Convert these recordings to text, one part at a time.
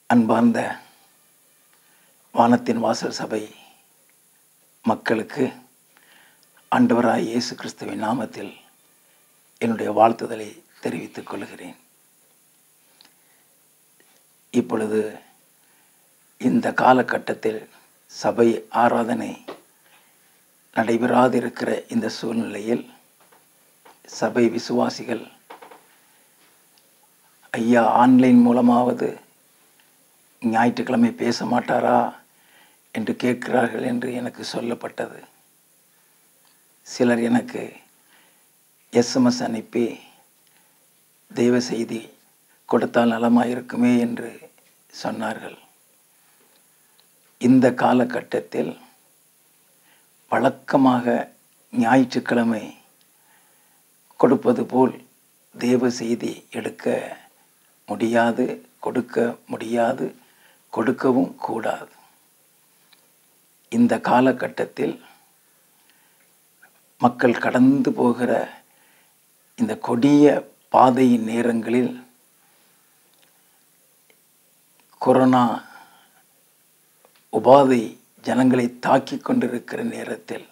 அன்பார்ந்த வானத்தின் வாசல் சபை மக்களுக்கு ஆண்டவராய் இயேசு கிறிஸ்துவின் நாமத்தில் என்னுடைய வாழ்த்துதலை தெரிவித்துக் கொள்கிறேன் இப்பொழுது இந்த காலகட்டத்தில் சபை ஆராதனை நடைபெறாதிருக்கிற இந்த சூழ்நிலையில் சபை விசுவாசிகள் ஐயா ஆன்லைன் மூலமாவது ஞாயிற்றுக்கிழமை பேச மாட்டாரா என்று கேட்கிறார்கள் என்று எனக்கு சொல்லப்பட்டது சிலர் எனக்கு எஸ்எம்எஸ் அனுப்பி தெய்வ செய்தி கொடுத்தால் நலமாக இருக்குமே என்று சொன்னார்கள் இந்த காலகட்டத்தில் வழக்கமாக ஞாயிற்றுக்கிழமை கொடுப்பது போல் தேவ செய்தி எடுக்க முடியாது கொடுக்க முடியாது கொடுக்கவும் கூடாது இந்த காலகட்டத்தில் மக்கள் கடந்து போகிற இந்த கொடிய பாதையின் நேரங்களில் கொரோனா உபாதை ஜனங்களை தாக்கி கொண்டிருக்கிற நேரத்தில்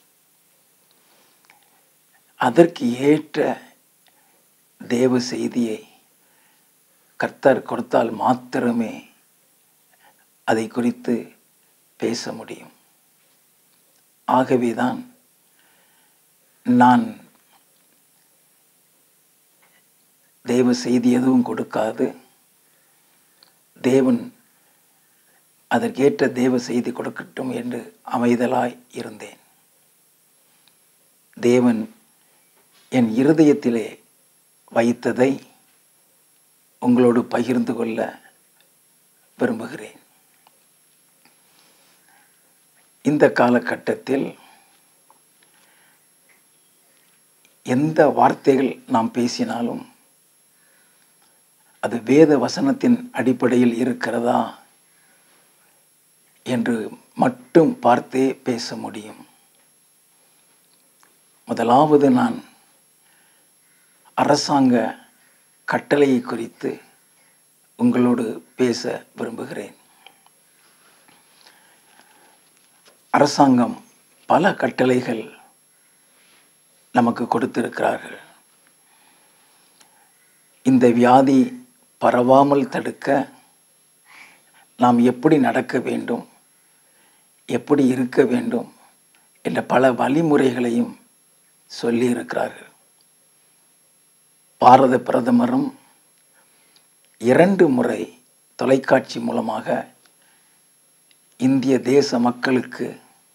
அதற்கு ஏற்ற தேவ செய்தியை கர்த்தர் கொடுத்தால் மாத்திரமே அதை குறித்து பேச முடியும் ஆகவேதான் நான் தேவ செய்தி எதுவும் கொடுக்காது தேவன் அதற்கேற்ற தேவ செய்தி கொடுக்கட்டும் என்று அமைதலாய் இருந்தேன் தேவன் என் இருதயத்திலே வைத்ததை உங்களோடு பகிர்ந்து கொள்ள விரும்புகிறேன் இந்த காலகட்டத்தில் எந்த வார்த்தைகள் நாம் பேசினாலும் அது வேத வசனத்தின் அடிப்படையில் இருக்கிறதா என்று மட்டும் பார்த்தே பேச முடியும் முதலாவது நான் அரசாங்க கட்டளையை குறித்து உங்களோடு பேச விரும்புகிறேன் அரசாங்கம் பல கட்டளைகள் நமக்கு கொடுத்திருக்கிறார்கள் இந்த வியாதி பரவாமல் தடுக்க நாம் எப்படி நடக்க வேண்டும் எப்படி இருக்க வேண்டும் என்ற பல வழிமுறைகளையும் சொல்லியிருக்கிறார்கள் பாரத பிரதமரும் இரண்டு முறை தொலைக்காட்சி மூலமாக இந்திய தேச மக்களுக்கு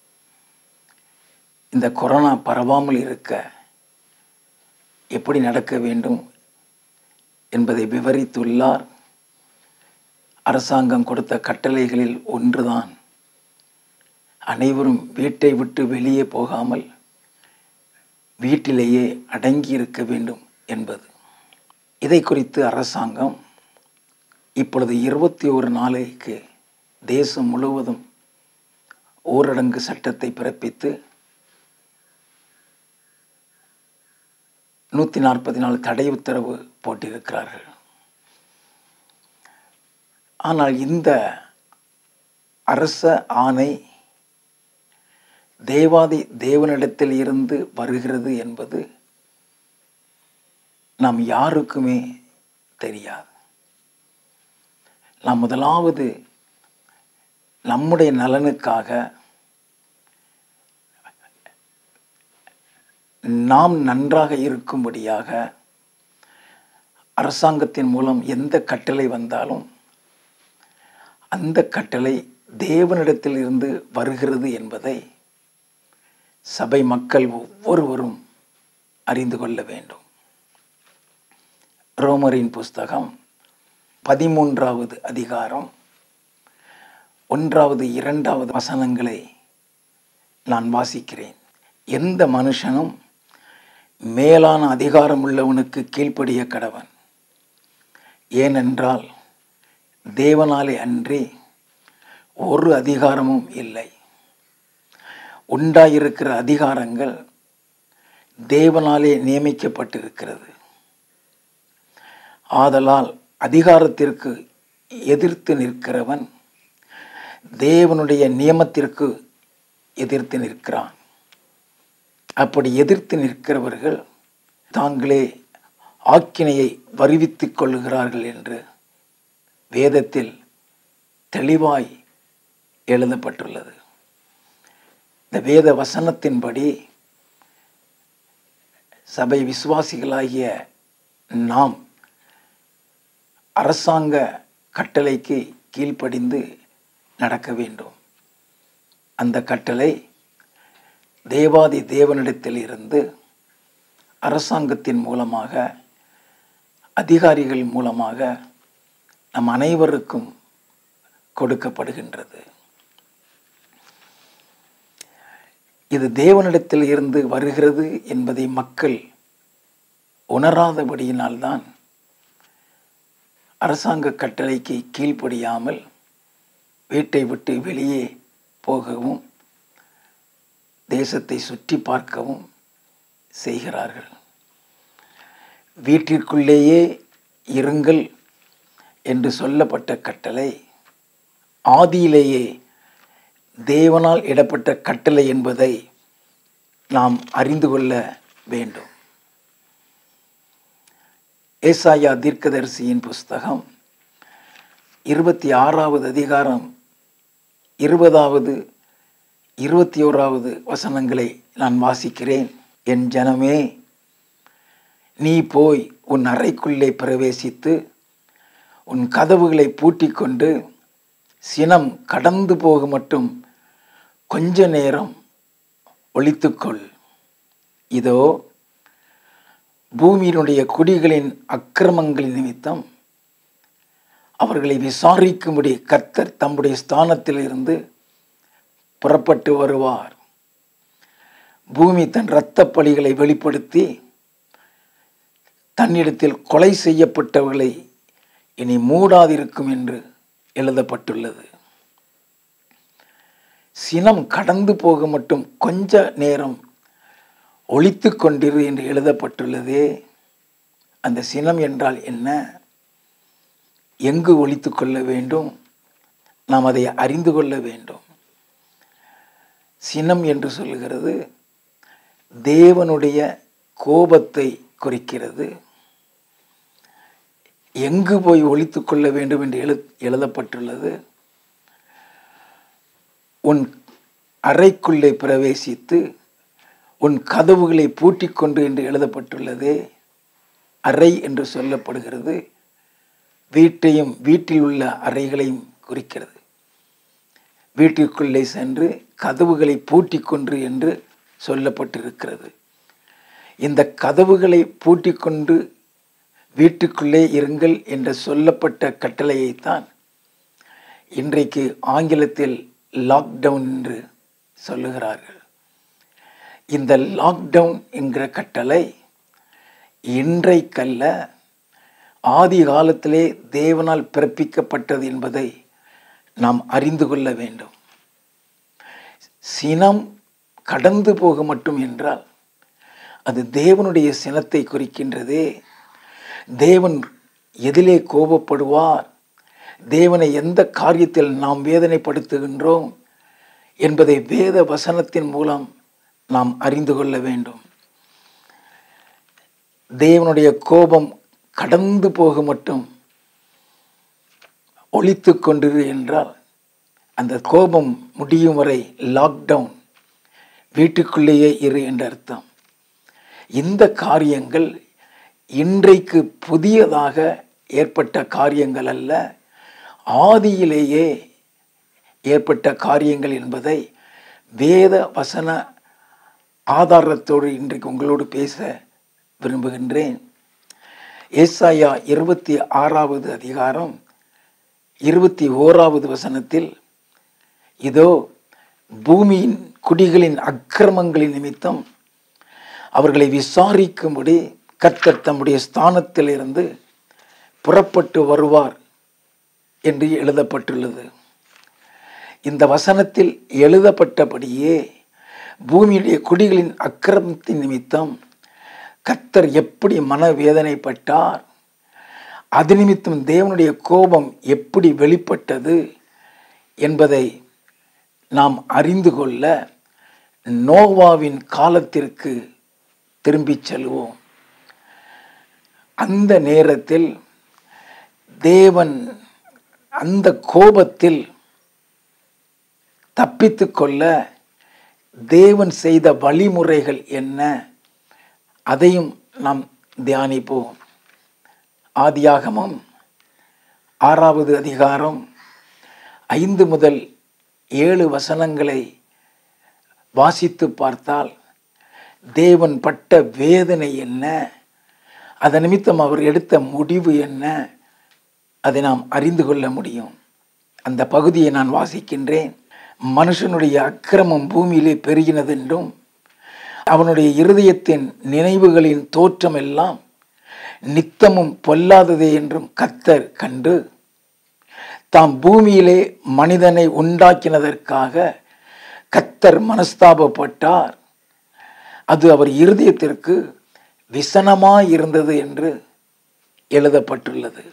இந்த கொரோனா பரவாமல் இருக்க எப்படி நடக்க வேண்டும் என்பதை விவரித்துள்ளார் அரசாங்கம் கொடுத்த கட்டளைகளில் ஒன்றுதான் அனைவரும் வீட்டை விட்டு வெளியே போகாமல் வீட்டிலேயே அடங்கி இருக்க வேண்டும் என்பது இதை குறித்து அரசாங்கம் இப்பொழுது இருபத்தி ஒரு நாளைக்கு தேசம் முழுவதும் ஊரடங்கு சட்டத்தை பிறப்பித்து நூற்றி நாற்பத்தி நாலு தடை உத்தரவு போட்டிருக்கிறார்கள் ஆனால் இந்த அரச ஆணை தேவாதி தேவனிடத்தில் இருந்து வருகிறது என்பது நாம் யாருக்குமே தெரியாது நாம் முதலாவது நம்முடைய நலனுக்காக நாம் நன்றாக இருக்கும்படியாக அரசாங்கத்தின் மூலம் எந்த கட்டளை வந்தாலும் அந்த கட்டளை தேவனிடத்தில் இருந்து வருகிறது என்பதை சபை மக்கள் ஒவ்வொருவரும் அறிந்து கொள்ள வேண்டும் ரோமரின் புஸ்தகம் பதிமூன்றாவது அதிகாரம் ஒன்றாவது இரண்டாவது வசனங்களை நான் வாசிக்கிறேன் எந்த மனுஷனும் மேலான அதிகாரம் உள்ளவனுக்கு கீழ்ப்படிய கடவன் ஏனென்றால் தேவனாலே அன்றி ஒரு அதிகாரமும் இல்லை உண்டாயிருக்கிற அதிகாரங்கள் தேவனாலே நியமிக்கப்பட்டிருக்கிறது ஆதலால் அதிகாரத்திற்கு எதிர்த்து நிற்கிறவன் தேவனுடைய நியமத்திற்கு எதிர்த்து நிற்கிறான் அப்படி எதிர்த்து நிற்கிறவர்கள் தாங்களே ஆக்கினையை வருவித்துக் கொள்ளுகிறார்கள் என்று வேதத்தில் தெளிவாய் எழுதப்பட்டுள்ளது இந்த வேத வசனத்தின்படி சபை விசுவாசிகளாகிய நாம் அரசாங்க கட்டளைக்கு கீழ்ப்படிந்து நடக்க வேண்டும் அந்த கட்டளை தேவாதி தேவனிடத்தில் இருந்து அரசாங்கத்தின் மூலமாக அதிகாரிகள் மூலமாக நம் அனைவருக்கும் கொடுக்கப்படுகின்றது இது தேவனிடத்தில் இருந்து வருகிறது என்பதை மக்கள் உணராதபடியினால்தான் அரசாங்க கட்டளைக்கு கீழ்ப்படியாமல் வீட்டை விட்டு வெளியே போகவும் தேசத்தை சுற்றி பார்க்கவும் செய்கிறார்கள் வீட்டிற்குள்ளேயே இருங்கள் என்று சொல்லப்பட்ட கட்டளை ஆதியிலேயே தேவனால் இடப்பட்ட கட்டளை என்பதை நாம் அறிந்து கொள்ள வேண்டும் ஏசாயா தீர்க்கதரிசியின் புஸ்தகம் இருபத்தி ஆறாவது அதிகாரம் இருபதாவது இருபத்தி ஓராவது வசனங்களை நான் வாசிக்கிறேன் என் ஜனமே நீ போய் உன் அறைக்குள்ளே பிரவேசித்து உன் கதவுகளை பூட்டிக்கொண்டு சினம் கடந்து போக மட்டும் கொஞ்ச நேரம் ஒழித்துக்கொள் இதோ பூமியினுடைய குடிகளின் அக்கிரமங்களின் நிமித்தம் அவர்களை விசாரிக்கும்படி கர்த்தர் தம்முடைய ஸ்தானத்தில் இருந்து புறப்பட்டு வருவார் பூமி தன் இரத்த பலிகளை வெளிப்படுத்தி தன்னிடத்தில் கொலை செய்யப்பட்டவர்களை இனி மூடாதிருக்கும் என்று எழுதப்பட்டுள்ளது சினம் கடந்து போக மட்டும் கொஞ்ச நேரம் ஒழித்து கொண்டிரு என்று எழுதப்பட்டுள்ளதே அந்த சினம் என்றால் என்ன எங்கு ஒழித்து கொள்ள வேண்டும் நாம் அதை அறிந்து கொள்ள வேண்டும் சினம் என்று சொல்லுகிறது தேவனுடைய கோபத்தை குறிக்கிறது எங்கு போய் ஒழித்து கொள்ள வேண்டும் என்று எழு எழுதப்பட்டுள்ளது உன் அறைக்குள்ளே பிரவேசித்து உன் கதவுகளை பூட்டிக்கொண்டு என்று எழுதப்பட்டுள்ளதே அறை என்று சொல்லப்படுகிறது வீட்டையும் வீட்டில் உள்ள அறைகளையும் குறிக்கிறது வீட்டிற்குள்ளே சென்று கதவுகளை பூட்டிக்கொண்டு என்று சொல்லப்பட்டிருக்கிறது இந்த கதவுகளை பூட்டிக்கொண்டு வீட்டுக்குள்ளே இருங்கள் என்று சொல்லப்பட்ட கட்டளையைத்தான் இன்றைக்கு ஆங்கிலத்தில் லாக்டவுன் என்று சொல்லுகிறார்கள் இந்த லாக்டவுன் என்கிற கட்டளை இன்றைக்கல்ல ஆதி காலத்திலே தேவனால் பிறப்பிக்கப்பட்டது என்பதை நாம் அறிந்து கொள்ள வேண்டும் சினம் கடந்து போக மட்டும் என்றால் அது தேவனுடைய சினத்தை குறிக்கின்றதே தேவன் எதிலே கோபப்படுவார் தேவனை எந்த காரியத்தில் நாம் வேதனைப்படுத்துகின்றோம் என்பதை வேத வசனத்தின் மூலம் நாம் அறிந்து கொள்ள வேண்டும் தேவனுடைய கோபம் கடந்து போக மட்டும் ஒழித்து கொண்டிரு என்றால் அந்த கோபம் முடியும் வரை லாக்டவுன் வீட்டுக்குள்ளேயே இரு என்ற அர்த்தம் இந்த காரியங்கள் இன்றைக்கு புதியதாக ஏற்பட்ட காரியங்கள் அல்ல ஆதியிலேயே ஏற்பட்ட காரியங்கள் என்பதை வேத வசன ஆதாரத்தோடு இன்றைக்கு உங்களோடு பேச விரும்புகின்றேன் ஏசாயா இருபத்தி ஆறாவது அதிகாரம் இருபத்தி ஓராவது வசனத்தில் இதோ பூமியின் குடிகளின் அக்கிரமங்களின் நிமித்தம் அவர்களை விசாரிக்கும்படி கர்த்தர் தம்முடைய ஸ்தானத்திலிருந்து புறப்பட்டு வருவார் என்று எழுதப்பட்டுள்ளது இந்த வசனத்தில் எழுதப்பட்டபடியே பூமியுடைய குடிகளின் அக்கிரமத்தின் நிமித்தம் கர்த்தர் எப்படி மனவேதனைப்பட்டார் அது நிமித்தம் தேவனுடைய கோபம் எப்படி வெளிப்பட்டது என்பதை நாம் அறிந்து கொள்ள நோவாவின் காலத்திற்கு திரும்பிச் செல்வோம் அந்த நேரத்தில் தேவன் அந்த கோபத்தில் தப்பித்து கொள்ள தேவன் செய்த வழிமுறைகள் என்ன அதையும் நாம் தியானிப்போம் ஆதியாகமம் ஆறாவது அதிகாரம் ஐந்து முதல் ஏழு வசனங்களை வாசித்து பார்த்தால் தேவன் பட்ட வேதனை என்ன அதன் நிமித்தம் அவர் எடுத்த முடிவு என்ன அதை நாம் அறிந்து கொள்ள முடியும் அந்த பகுதியை நான் வாசிக்கின்றேன் மனுஷனுடைய அக்கிரமம் பூமியிலே பெருகினதென்றும் அவனுடைய இருதயத்தின் நினைவுகளின் தோற்றம் எல்லாம் நித்தமும் பொல்லாததே என்றும் கத்தர் கண்டு தாம் பூமியிலே மனிதனை உண்டாக்கினதற்காக கத்தர் மனஸ்தாபப்பட்டார் அது அவர் இருதயத்திற்கு விசனமாயிருந்தது என்று எழுதப்பட்டுள்ளது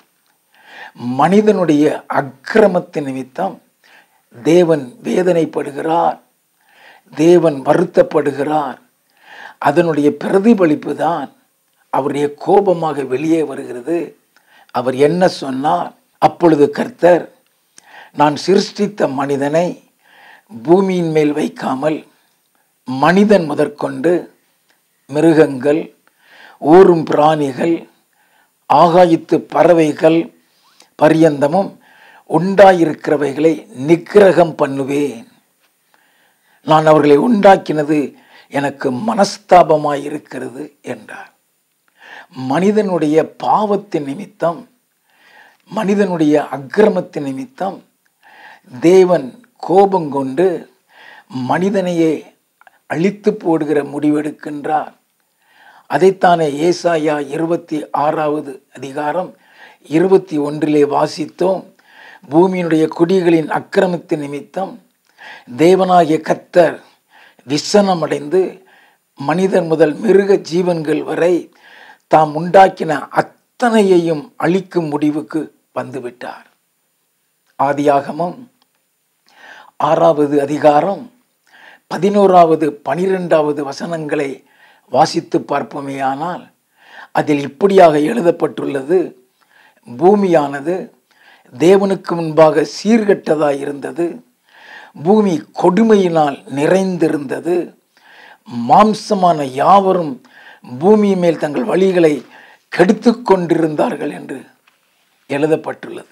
மனிதனுடைய அக்கிரமத்தின் நிமித்தம் தேவன் வேதனைப்படுகிறார் தேவன் வருத்தப்படுகிறார் அதனுடைய பிரதிபலிப்பு தான் அவருடைய கோபமாக வெளியே வருகிறது அவர் என்ன சொன்னார் அப்பொழுது கர்த்தர் நான் சிருஷ்டித்த மனிதனை பூமியின் மேல் வைக்காமல் மனிதன் முதற்கொண்டு மிருகங்கள் ஊரும் பிராணிகள் ஆகாயத்து பறவைகள் பரியந்தமும் உண்டாயிருக்கிறவைகளை நிக்கிரகம் பண்ணுவேன் நான் அவர்களை உண்டாக்கினது எனக்கு மனஸ்தாபமாயிருக்கிறது என்றார் மனிதனுடைய பாவத்தின் நிமித்தம் மனிதனுடைய அக்கிரமத்தின் நிமித்தம் தேவன் கோபம் கொண்டு மனிதனையே அழித்து போடுகிற முடிவெடுக்கின்றார் அதைத்தானே ஏசாயா இருபத்தி ஆறாவது அதிகாரம் இருபத்தி ஒன்றிலே வாசித்தோம் பூமியினுடைய குடிகளின் அக்கிரமத்தின் நிமித்தம் தேவனாகிய கத்தர் விசனமடைந்து மனிதன் முதல் மிருக ஜீவன்கள் வரை தாம் உண்டாக்கின அத்தனையையும் அழிக்கும் முடிவுக்கு வந்துவிட்டார் ஆதியாகமம் ஆறாவது அதிகாரம் பதினோராவது பனிரெண்டாவது வசனங்களை வாசித்து பார்ப்போமேயானால் அதில் இப்படியாக எழுதப்பட்டுள்ளது பூமியானது தேவனுக்கு முன்பாக சீர்கெட்டதாய் இருந்தது பூமி கொடுமையினால் நிறைந்திருந்தது மாம்சமான யாவரும் பூமி மேல் தங்கள் வழிகளை கெடுத்து கொண்டிருந்தார்கள் என்று எழுதப்பட்டுள்ளது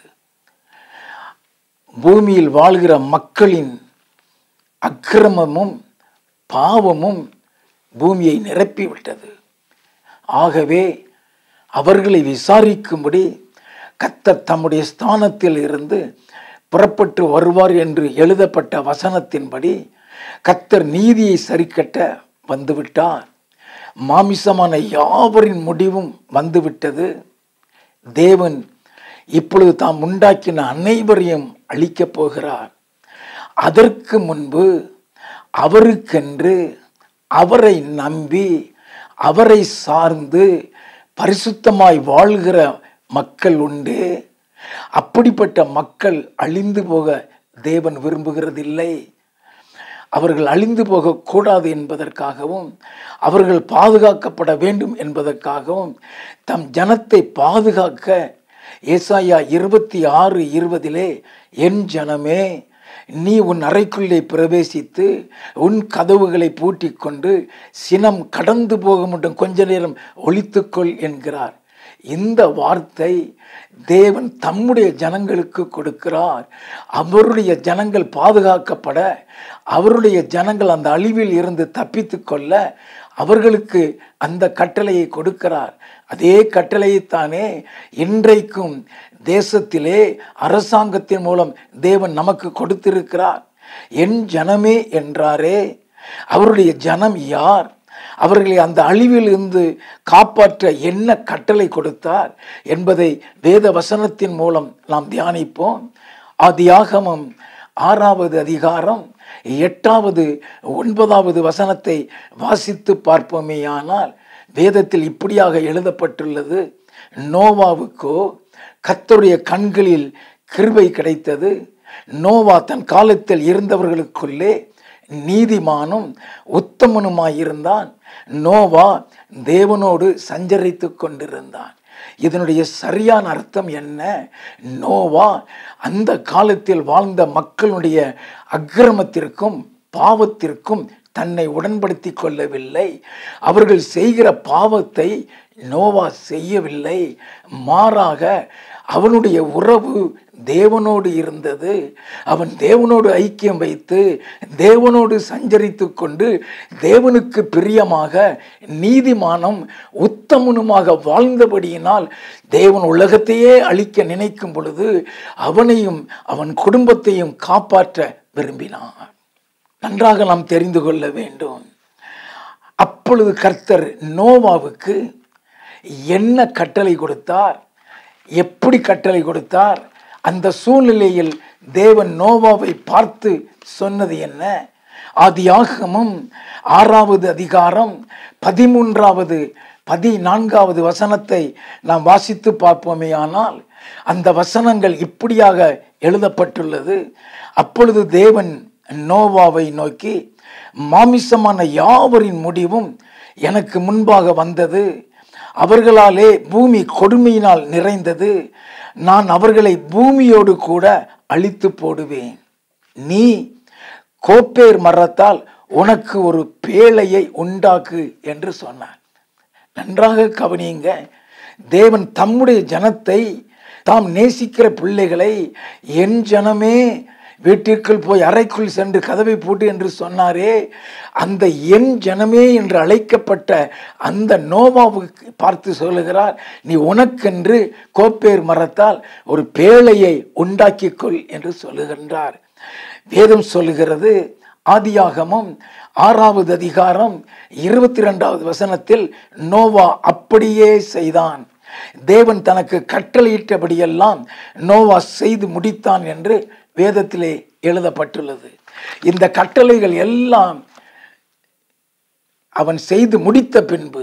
பூமியில் வாழ்கிற மக்களின் அக்கிரமமும் பாவமும் பூமியை நிரப்பிவிட்டது ஆகவே அவர்களை விசாரிக்கும்படி கத்தர் தம்முடைய ஸ்தானத்தில் இருந்து புறப்பட்டு வருவார் என்று எழுதப்பட்ட வசனத்தின்படி கத்தர் நீதியை சரிக்கட்ட வந்துவிட்டார் மாமிசமான யாவரின் முடிவும் வந்துவிட்டது தேவன் இப்பொழுது தாம் உண்டாக்கின அனைவரையும் அழிக்கப் போகிறார் அதற்கு முன்பு அவருக்கென்று அவரை நம்பி அவரை சார்ந்து பரிசுத்தமாய் வாழ்கிற மக்கள் உண்டு அப்படிப்பட்ட மக்கள் அழிந்து போக தேவன் விரும்புகிறதில்லை அவர்கள் அழிந்து போகக்கூடாது என்பதற்காகவும் அவர்கள் பாதுகாக்கப்பட வேண்டும் என்பதற்காகவும் தம் ஜனத்தை பாதுகாக்க ஏசாயா இருபத்தி ஆறு இருபதிலே என் ஜனமே நீ உன் அறைக்குள்ளே பிரவேசித்து உன் கதவுகளை பூட்டிக் கொண்டு சினம் கடந்து போக மட்டும் கொஞ்ச நேரம் ஒழித்துக்கொள் என்கிறார் இந்த வார்த்தை தேவன் தம்முடைய ஜனங்களுக்கு கொடுக்கிறார் அவருடைய ஜனங்கள் பாதுகாக்கப்பட அவருடைய ஜனங்கள் அந்த அழிவில் இருந்து தப்பித்து கொள்ள அவர்களுக்கு அந்த கட்டளையை கொடுக்கிறார் அதே கட்டளையைத்தானே இன்றைக்கும் தேசத்திலே அரசாங்கத்தின் மூலம் தேவன் நமக்கு கொடுத்திருக்கிறார் என் ஜனமே என்றாரே அவருடைய ஜனம் யார் அவர்களை அந்த அழிவில் இருந்து காப்பாற்ற என்ன கட்டளை கொடுத்தார் என்பதை வேத வசனத்தின் மூலம் நாம் தியானிப்போம் ஆதியாகமம் ஆறாவது அதிகாரம் எட்டாவது ஒன்பதாவது வசனத்தை வாசித்து பார்ப்போமேயானால் வேதத்தில் இப்படியாக எழுதப்பட்டுள்ளது நோவாவுக்கோ கர்த்தருடைய கண்களில் கிருபை கிடைத்தது நோவா தன் காலத்தில் இருந்தவர்களுக்குள்ளே நீதிமானும் உத்தமனுமாயிருந்தான் நோவா தேவனோடு சஞ்சரித்து கொண்டிருந்தான் இதனுடைய சரியான அர்த்தம் என்ன நோவா அந்த காலத்தில் வாழ்ந்த மக்களுடைய அக்கிரமத்திற்கும் பாவத்திற்கும் தன்னை உடன்படுத்தி கொள்ளவில்லை அவர்கள் செய்கிற பாவத்தை நோவா செய்யவில்லை மாறாக அவனுடைய உறவு தேவனோடு இருந்தது அவன் தேவனோடு ஐக்கியம் வைத்து தேவனோடு சஞ்சரித்து கொண்டு தேவனுக்கு பிரியமாக நீதிமானம் உத்தமனுமாக வாழ்ந்தபடியினால் தேவன் உலகத்தையே அழிக்க நினைக்கும் பொழுது அவனையும் அவன் குடும்பத்தையும் காப்பாற்ற விரும்பினான் நன்றாக நாம் தெரிந்து கொள்ள வேண்டும் அப்பொழுது கர்த்தர் நோவாவுக்கு என்ன கட்டளை கொடுத்தார் எப்படி கட்டளை கொடுத்தார் அந்த சூழ்நிலையில் தேவன் நோவாவை பார்த்து சொன்னது என்ன ஆதியாகமம் ஆறாவது அதிகாரம் பதிமூன்றாவது பதினான்காவது வசனத்தை நாம் வாசித்து பார்ப்போமே ஆனால் அந்த வசனங்கள் இப்படியாக எழுதப்பட்டுள்ளது அப்பொழுது தேவன் நோவாவை நோக்கி மாமிசமான யாவரின் முடிவும் எனக்கு முன்பாக வந்தது அவர்களாலே பூமி கொடுமையினால் நிறைந்தது நான் அவர்களை பூமியோடு கூட அழித்து போடுவேன் நீ கோப்பேர் மரத்தால் உனக்கு ஒரு பேழையை உண்டாக்கு என்று சொன்னார் நன்றாக கவனியுங்க தேவன் தம்முடைய ஜனத்தை தாம் நேசிக்கிற பிள்ளைகளை என் ஜனமே வீட்டிற்குள் போய் அறைக்குள் சென்று கதவை பூட்டு என்று சொன்னாரே அந்த என் ஜனமே என்று அழைக்கப்பட்ட அந்த நோவாவுக்கு பார்த்து சொல்லுகிறார் நீ உனக்கென்று கோப்பேர் மரத்தால் ஒரு பேழையை உண்டாக்கிக்கொள் என்று சொல்லுகின்றார் வேதம் சொல்லுகிறது ஆதியாகமும் ஆறாவது அதிகாரம் இருபத்தி ரெண்டாவது வசனத்தில் நோவா அப்படியே செய்தான் தேவன் தனக்கு கட்டளையிட்டபடியெல்லாம் நோவா செய்து முடித்தான் என்று வேதத்திலே எழுதப்பட்டுள்ளது இந்த கட்டளைகள் எல்லாம் அவன் செய்து முடித்த பின்பு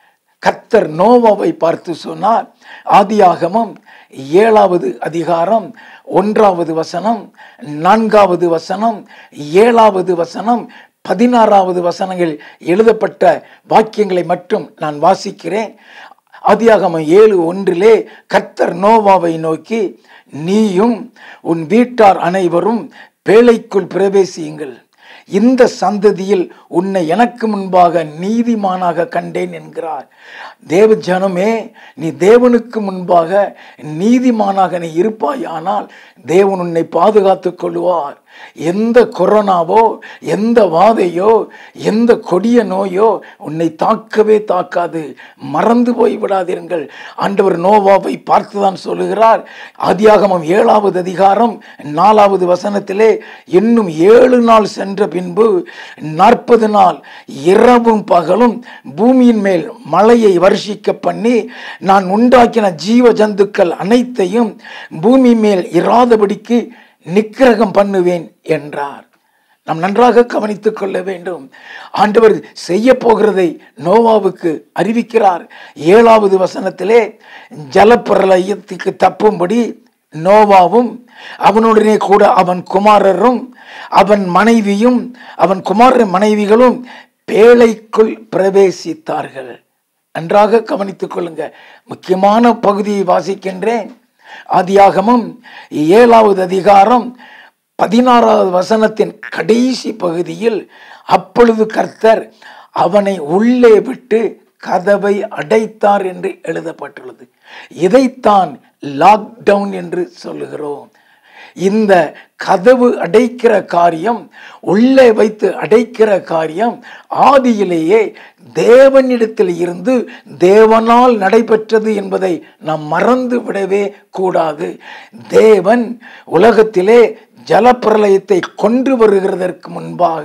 கத்தர் நோவாவை பார்த்து சொன்னார் ஆதியாகமம் ஏழாவது அதிகாரம் ஒன்றாவது வசனம் நான்காவது வசனம் ஏழாவது வசனம் பதினாறாவது வசனங்கள் எழுதப்பட்ட வாக்கியங்களை மட்டும் நான் வாசிக்கிறேன் ஆதியாகமம் ஏழு ஒன்றிலே கர்த்தர் நோவாவை நோக்கி நீயும் உன் வீட்டார் அனைவரும் பேழைக்குள் பிரவேசியுங்கள் இந்த சந்ததியில் உன்னை எனக்கு முன்பாக நீதிமானாக கண்டேன் என்கிறார் தேவ ஜனமே நீ தேவனுக்கு முன்பாக நீதிமானாக நீ இருப்பாயானால் தேவன் உன்னை பாதுகாத்துக் கொள்வார் எந்த கொரோனாவோ எந்த வாதையோ எந்த கொடிய நோயோ உன்னை தாக்கவே தாக்காது மறந்து போய் விடாதீர்கள் ஆண்டவர் நோவாவை பார்த்துதான் சொல்லுகிறார் ஆதியாகமம் ஏழாவது அதிகாரம் நாலாவது வசனத்திலே இன்னும் ஏழு நாள் சென்ற பின்பு நாற்பது நாள் இரவும் பகலும் பூமியின் மேல் மழையை வருஷிக்க பண்ணி நான் உண்டாக்கின ஜீவ ஜந்துக்கள் அனைத்தையும் பூமி மேல் இராதபடிக்கு நிக்கிரகம் பண்ணுவேன் என்றார் நாம் நன்றாக கவனித்துக் கொள்ள வேண்டும் ஆண்டவர் செய்ய போகிறதை நோவாவுக்கு அறிவிக்கிறார் ஏழாவது வசனத்திலே ஜலப்பிரளயத்துக்கு தப்பும்படி நோவாவும் அவனுடனே கூட அவன் குமாரரும் அவன் மனைவியும் அவன் குமாரர் மனைவிகளும் பேழைக்குள் பிரவேசித்தார்கள் நன்றாக கவனித்துக் கொள்ளுங்க முக்கியமான பகுதியை வாசிக்கின்றேன் ஆதியாகமும் ஏழாவது அதிகாரம் பதினாறாவது வசனத்தின் கடைசி பகுதியில் அப்பொழுது கர்த்தர் அவனை உள்ளே விட்டு கதவை அடைத்தார் என்று எழுதப்பட்டுள்ளது இதைத்தான் லாக்டவுன் என்று சொல்லுகிறோம் இந்த கதவு அடைக்கிற காரியம் உள்ளே வைத்து அடைக்கிற காரியம் ஆதியிலேயே தேவனிடத்தில் இருந்து தேவனால் நடைபெற்றது என்பதை நாம் மறந்து விடவே கூடாது தேவன் உலகத்திலே ஜலப்பிரளயத்தை கொண்டு வருகிறதற்கு முன்பாக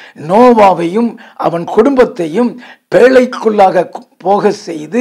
நோவாவையும் அவன் குடும்பத்தையும் பேழைக்குள்ளாக போக செய்து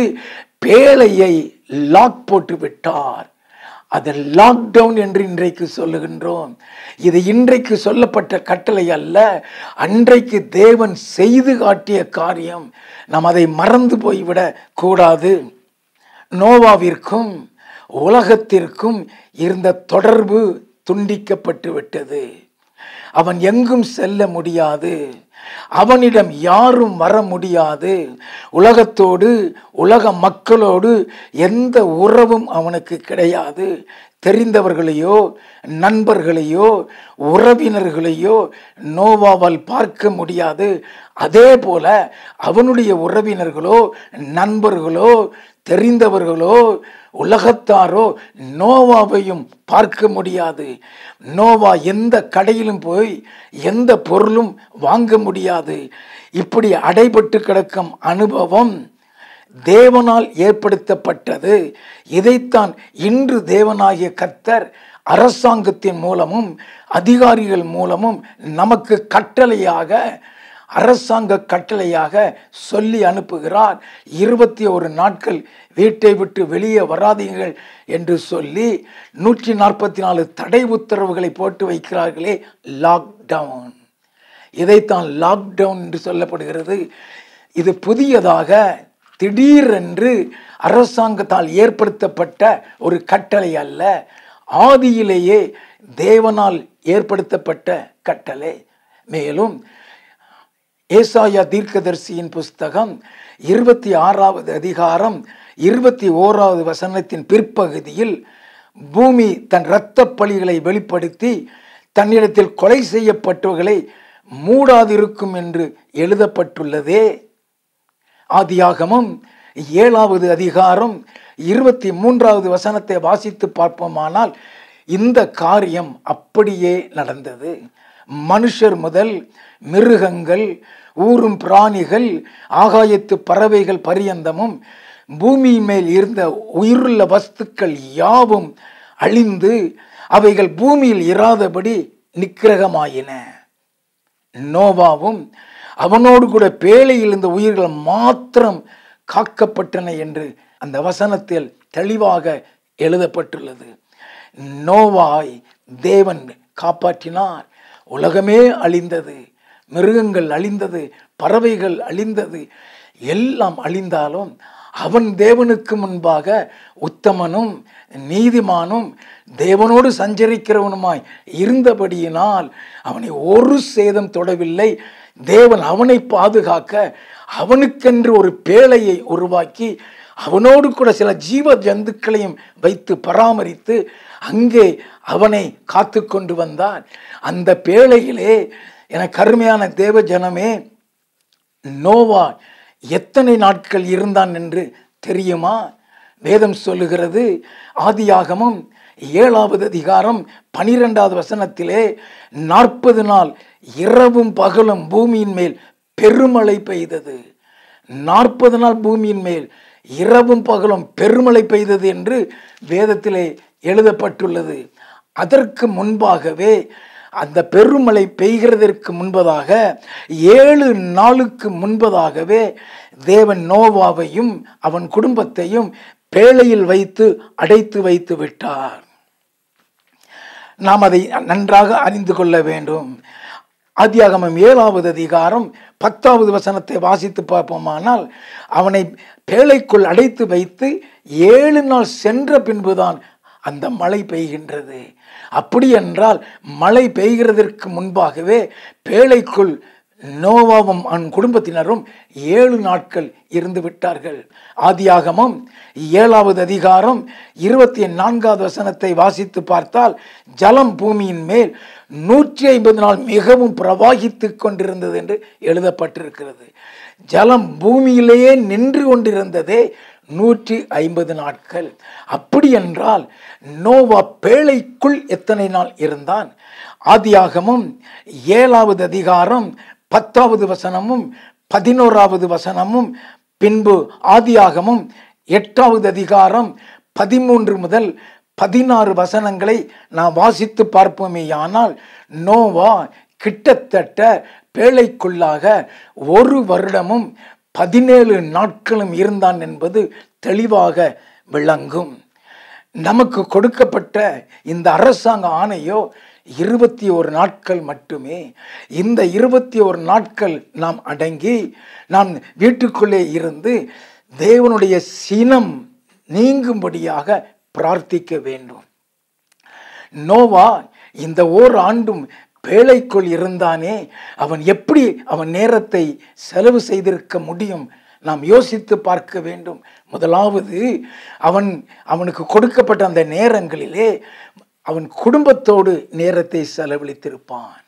பேழையை லாக் போட்டு விட்டார் அது லாக்டவுன் என்று இன்றைக்கு சொல்லுகின்றோம் இது இன்றைக்கு சொல்லப்பட்ட கட்டளை அல்ல அன்றைக்கு தேவன் செய்து காட்டிய காரியம் நாம் அதை மறந்து போய்விடக் கூடாது நோவாவிற்கும் உலகத்திற்கும் இருந்த தொடர்பு துண்டிக்கப்பட்டு விட்டது அவன் எங்கும் செல்ல முடியாது அவனிடம் யாரும் வர முடியாது உலகத்தோடு உலக மக்களோடு எந்த உறவும் அவனுக்கு கிடையாது தெரிந்தவர்களையோ நண்பர்களையோ உறவினர்களையோ நோவாவால் பார்க்க முடியாது அதே போல அவனுடைய உறவினர்களோ நண்பர்களோ தெரிந்தவர்களோ உலகத்தாரோ நோவாவையும் பார்க்க முடியாது நோவா எந்த கடையிலும் போய் எந்த பொருளும் வாங்க முடியாது இப்படி அடைபட்டு கிடக்கும் அனுபவம் தேவனால் ஏற்படுத்தப்பட்டது இதைத்தான் இன்று தேவனாகிய கர்த்தர் அரசாங்கத்தின் மூலமும் அதிகாரிகள் மூலமும் நமக்கு கட்டளையாக அரசாங்க கட்டளையாக சொல்லி அனுப்புகிறார் இருபத்தி ஒரு நாட்கள் வீட்டை விட்டு வெளியே வராதீங்கள் என்று சொல்லி நூற்றி நாற்பத்தி நாலு தடை உத்தரவுகளை போட்டு வைக்கிறார்களே லாக்டவுன் இதைத்தான் லாக்டவுன் என்று சொல்லப்படுகிறது இது புதியதாக திடீரென்று அரசாங்கத்தால் ஏற்படுத்தப்பட்ட ஒரு கட்டளை அல்ல ஆதியிலேயே தேவனால் ஏற்படுத்தப்பட்ட கட்டளை மேலும் ஏசாயா தீர்க்கதரிசியின் புஸ்தகம் இருபத்தி ஆறாவது அதிகாரம் இருபத்தி ஓராவது வசனத்தின் பிற்பகுதியில் பூமி தன் இரத்த பழிகளை வெளிப்படுத்தி தன்னிடத்தில் கொலை செய்யப்பட்டவர்களை மூடாதிருக்கும் என்று எழுதப்பட்டுள்ளதே ஆதியாகமும் ஏழாவது அதிகாரம் இருபத்தி மூன்றாவது வசனத்தை வாசித்து பார்ப்போமானால் இந்த காரியம் அப்படியே நடந்தது மனுஷர் முதல் மிருகங்கள் ஊரும் பிராணிகள் ஆகாயத்து பறவைகள் பரியந்தமும் பூமி மேல் இருந்த உயிருள்ள வஸ்துக்கள் யாவும் அழிந்து அவைகள் பூமியில் இராதபடி நிக்கிரகமாயின நோவாவும் அவனோடு கூட பேழையில் இருந்த உயிர்கள் மாத்திரம் காக்கப்பட்டன என்று அந்த வசனத்தில் தெளிவாக எழுதப்பட்டுள்ளது நோவாய் தேவன் காப்பாற்றினார் உலகமே அழிந்தது மிருகங்கள் அழிந்தது பறவைகள் அழிந்தது எல்லாம் அழிந்தாலும் அவன் தேவனுக்கு முன்பாக உத்தமனும் நீதிமானும் தேவனோடு சஞ்சரிக்கிறவனுமாய் இருந்தபடியினால் அவனை ஒரு சேதம் தொடவில்லை தேவன் அவனை பாதுகாக்க அவனுக்கென்று ஒரு பேழையை உருவாக்கி அவனோடு கூட சில ஜீவ ஜந்துக்களையும் வைத்து பராமரித்து அங்கே அவனை காத்து கொண்டு வந்தார் அந்த பேழையிலே என கருமையான தேவ ஜனமே நோவா எத்தனை நாட்கள் இருந்தான் என்று தெரியுமா வேதம் சொல்லுகிறது ஆதியாகமும் ஏழாவது அதிகாரம் பனிரெண்டாவது வசனத்திலே நாற்பது நாள் இரவும் பகலும் பூமியின் மேல் பெருமழை பெய்தது நாற்பது நாள் பூமியின் மேல் இரவும் பகலும் பெருமழை பெய்தது என்று வேதத்திலே எழுதப்பட்டுள்ளது அதற்கு முன்பாகவே அந்த பெருமழை பெய்கிறதற்கு முன்பதாக ஏழு நாளுக்கு முன்பதாகவே தேவன் நோவாவையும் அவன் குடும்பத்தையும் பேழையில் வைத்து அடைத்து வைத்து விட்டார் நாம் அதை நன்றாக அறிந்து கொள்ள வேண்டும் ஆதியாகமம் ஏழாவது அதிகாரம் பத்தாவது வசனத்தை வாசித்து பார்ப்போமானால் அவனை பேழைக்குள் அடைத்து வைத்து ஏழு நாள் சென்ற பின்புதான் அந்த மழை பெய்கின்றது அப்படி என்றால் மழை பெய்கிறதற்கு முன்பாகவே பேழைக்குள் நோவாவும் அவன் குடும்பத்தினரும் ஏழு நாட்கள் இருந்து விட்டார்கள் ஆதியாகமம் ஏழாவது அதிகாரம் இருபத்தி நான்காவது வசனத்தை வாசித்து பார்த்தால் ஜலம் பூமியின் மேல் நூற்றி ஐம்பது நாள் மிகவும் பிரவாகித்து கொண்டிருந்தது என்று எழுதப்பட்டிருக்கிறது ஜலம் பூமியிலேயே நின்று கொண்டிருந்ததே நூற்றி ஐம்பது நாட்கள் அப்படி என்றால் நோவா பேழைக்குள் எத்தனை நாள் இருந்தான் ஆதியாகமும் ஏழாவது அதிகாரம் பத்தாவது வசனமும் பதினோராவது வசனமும் பின்பு ஆதியாகமும் எட்டாவது அதிகாரம் பதிமூன்று முதல் பதினாறு வசனங்களை நாம் வாசித்து பார்ப்போமேயானால் நோவா கிட்டத்தட்ட பேழைக்குள்ளாக ஒரு வருடமும் பதினேழு நாட்களும் இருந்தான் என்பது தெளிவாக விளங்கும் நமக்கு கொடுக்கப்பட்ட இந்த அரசாங்க ஆணையோ இருபத்தி ஒரு நாட்கள் மட்டுமே இந்த இருபத்தி ஒரு நாட்கள் நாம் அடங்கி நாம் வீட்டுக்குள்ளே இருந்து தேவனுடைய சினம் நீங்கும்படியாக பிரார்த்திக்க வேண்டும் நோவா இந்த ஓர் ஆண்டும் பேழைக்குள் இருந்தானே அவன் எப்படி அவன் நேரத்தை செலவு செய்திருக்க முடியும் நாம் யோசித்து பார்க்க வேண்டும் முதலாவது அவன் அவனுக்கு கொடுக்கப்பட்ட அந்த நேரங்களிலே அவன் குடும்பத்தோடு நேரத்தை செலவழித்திருப்பான்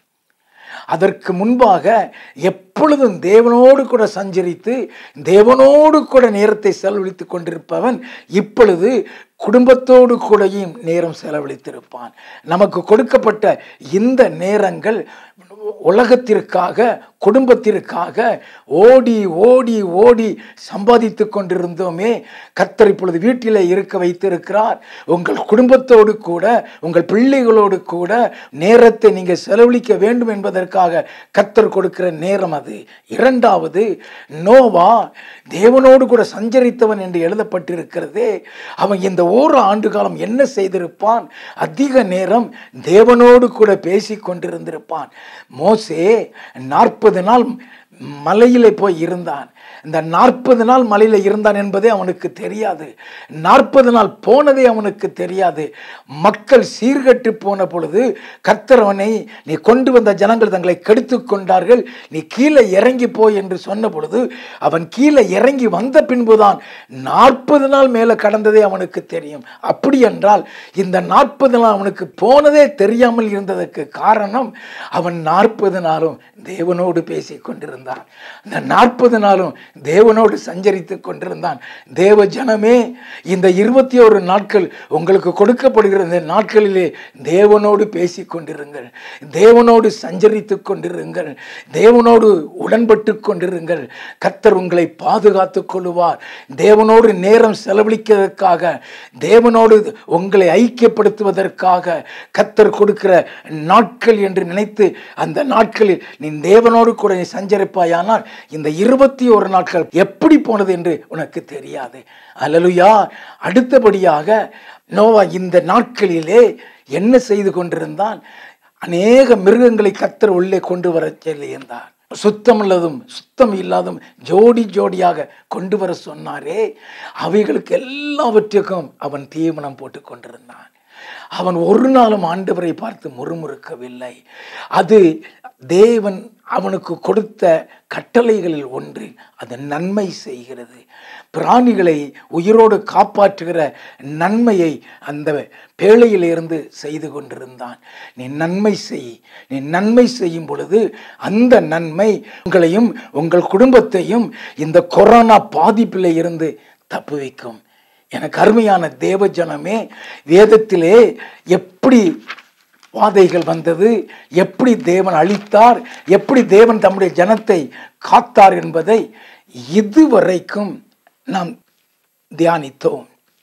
அதற்கு முன்பாக எப்பொழுதும் தேவனோடு கூட சஞ்சரித்து தேவனோடு கூட நேரத்தை செலவழித்து கொண்டிருப்பவன் இப்பொழுது குடும்பத்தோடு கூடயும் நேரம் செலவழித்திருப்பான் நமக்கு கொடுக்கப்பட்ட இந்த நேரங்கள் உலகத்திற்காக குடும்பத்திற்காக ஓடி ஓடி ஓடி சம்பாதித்து கொண்டிருந்தோமே கத்தர் இப்பொழுது வீட்டிலே இருக்க வைத்திருக்கிறார் உங்கள் குடும்பத்தோடு கூட உங்கள் பிள்ளைகளோடு கூட நேரத்தை நீங்கள் செலவழிக்க வேண்டும் என்பதற்காக கத்தர் கொடுக்கிற நேரம் அது இரண்டாவது நோவா தேவனோடு கூட சஞ்சரித்தவன் என்று எழுதப்பட்டிருக்கிறதே அவன் இந்த ஓர் ஆண்டு காலம் என்ன செய்திருப்பான் அதிக நேரம் தேவனோடு கூட பேசி கொண்டிருந்திருப்பான் மோசே நாற்பது நாள் மலையிலே போய் இருந்தான் இந்த நாற்பது நாள் மலையில் இருந்தான் என்பதே அவனுக்கு தெரியாது நாற்பது நாள் போனதே அவனுக்கு தெரியாது மக்கள் சீர்கட்டு போன பொழுது கர்த்தரவனை நீ கொண்டு வந்த ஜனங்கள் தங்களை கெடுத்து கொண்டார்கள் நீ கீழே இறங்கி போய் என்று சொன்ன பொழுது அவன் கீழே இறங்கி வந்த பின்புதான் நாற்பது நாள் மேலே கடந்ததே அவனுக்கு தெரியும் அப்படி என்றால் இந்த நாற்பது நாள் அவனுக்கு போனதே தெரியாமல் இருந்ததற்கு காரணம் அவன் நாற்பது நாளும் தேவனோடு பேசி கொண்டிருந்தான் அந்த நாற்பது நாளும் தேவனோடு சஞ்சரித்து கொண்டிருந்தான் தேவ ஜனமே இந்த இருபத்தி ஒரு நாட்கள் உங்களுக்கு கொடுக்கப்படுகிற இந்த நாட்களிலே தேவனோடு பேசி கொண்டிருங்கள் தேவனோடு சஞ்சரித்து கொண்டிருங்கள் தேவனோடு உடன்பட்டு கொண்டிருங்கள் கத்தர் உங்களை பாதுகாத்து கொள்ளுவார் தேவனோடு நேரம் செலவழிக்கிறதுக்காக தேவனோடு உங்களை ஐக்கியப்படுத்துவதற்காக கத்தர் கொடுக்கிற நாட்கள் என்று நினைத்து அந்த நாட்களில் நீ தேவனோடு கூட நீ சஞ்சரிப்பாயானால் இந்த இருபத்தி ஒரு நாட்கள் எப்படி போனது என்று உனக்கு தெரியாது அல்லலுயா அடுத்தபடியாக நோவா இந்த நாட்களிலே என்ன செய்து கொண்டிருந்தான் அநேக மிருகங்களை கத்தர் உள்ளே கொண்டு வர சொல்லியிருந்தார் சுத்தம் உள்ளதும் சுத்தம் இல்லாதும் ஜோடி ஜோடியாக கொண்டு வர சொன்னாரே அவைகளுக்கு எல்லாவற்றுக்கும் அவன் தீவனம் போட்டு கொண்டிருந்தான் அவன் ஒரு நாளும் ஆண்டவரை பார்த்து முறுமுறுக்கவில்லை அது தேவன் அவனுக்கு கொடுத்த கட்டளைகளில் ஒன்று அது நன்மை செய்கிறது பிராணிகளை உயிரோடு காப்பாற்றுகிற நன்மையை அந்த பேழையிலிருந்து செய்து கொண்டிருந்தான் நீ நன்மை செய் நீ நன்மை செய்யும் பொழுது அந்த நன்மை உங்களையும் உங்கள் குடும்பத்தையும் இந்த கொரோனா பாதிப்பில் இருந்து தப்பு வைக்கும் எனக்கு அருமையான தேவ ஜனமே வேதத்திலே எப்படி வாதைகள் வந்தது எப்படி தேவன் அழித்தார் எப்படி தேவன் தம்முடைய ஜனத்தை காத்தார் என்பதை இதுவரைக்கும் நாம் தியானித்தோம்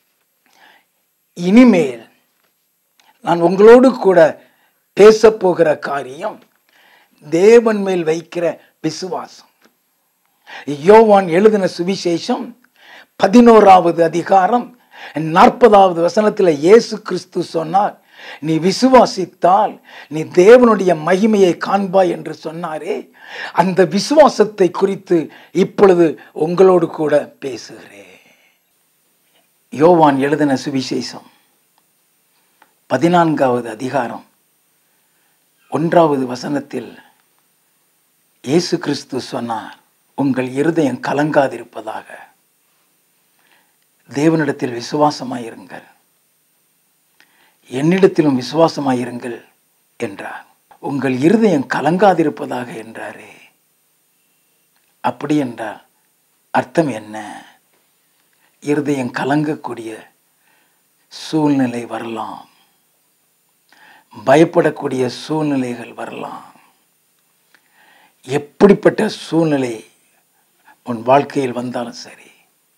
இனிமேல் நான் உங்களோடு கூட பேசப்போகிற காரியம் தேவன் மேல் வைக்கிற விசுவாசம் யோவான் எழுதின சுவிசேஷம் பதினோராவது அதிகாரம் நாற்பதாவது வசனத்தில் இயேசு கிறிஸ்து சொன்னார் நீ விசுவாசித்தால் நீ தேவனுடைய மகிமையை காண்பாய் என்று சொன்னாரே அந்த விசுவாசத்தை குறித்து இப்பொழுது உங்களோடு கூட பேசுகிறேன் யோவான் எழுதின சுவிசேஷம் பதினான்காவது அதிகாரம் ஒன்றாவது வசனத்தில் இயேசு கிறிஸ்து சொன்னார் உங்கள் இருதயம் கலங்காதிருப்பதாக தேவனிடத்தில் விசுவாசமாயிருங்கள் என்னிடத்திலும் விசுவாசமாயிருங்கள் என்றார் உங்கள் இருதயம் கலங்காதிருப்பதாக என்றாரே அப்படி என்றால் அர்த்தம் என்ன இருதயம் கலங்கக்கூடிய சூழ்நிலை வரலாம் பயப்படக்கூடிய சூழ்நிலைகள் வரலாம் எப்படிப்பட்ட சூழ்நிலை உன் வாழ்க்கையில் வந்தாலும் சரி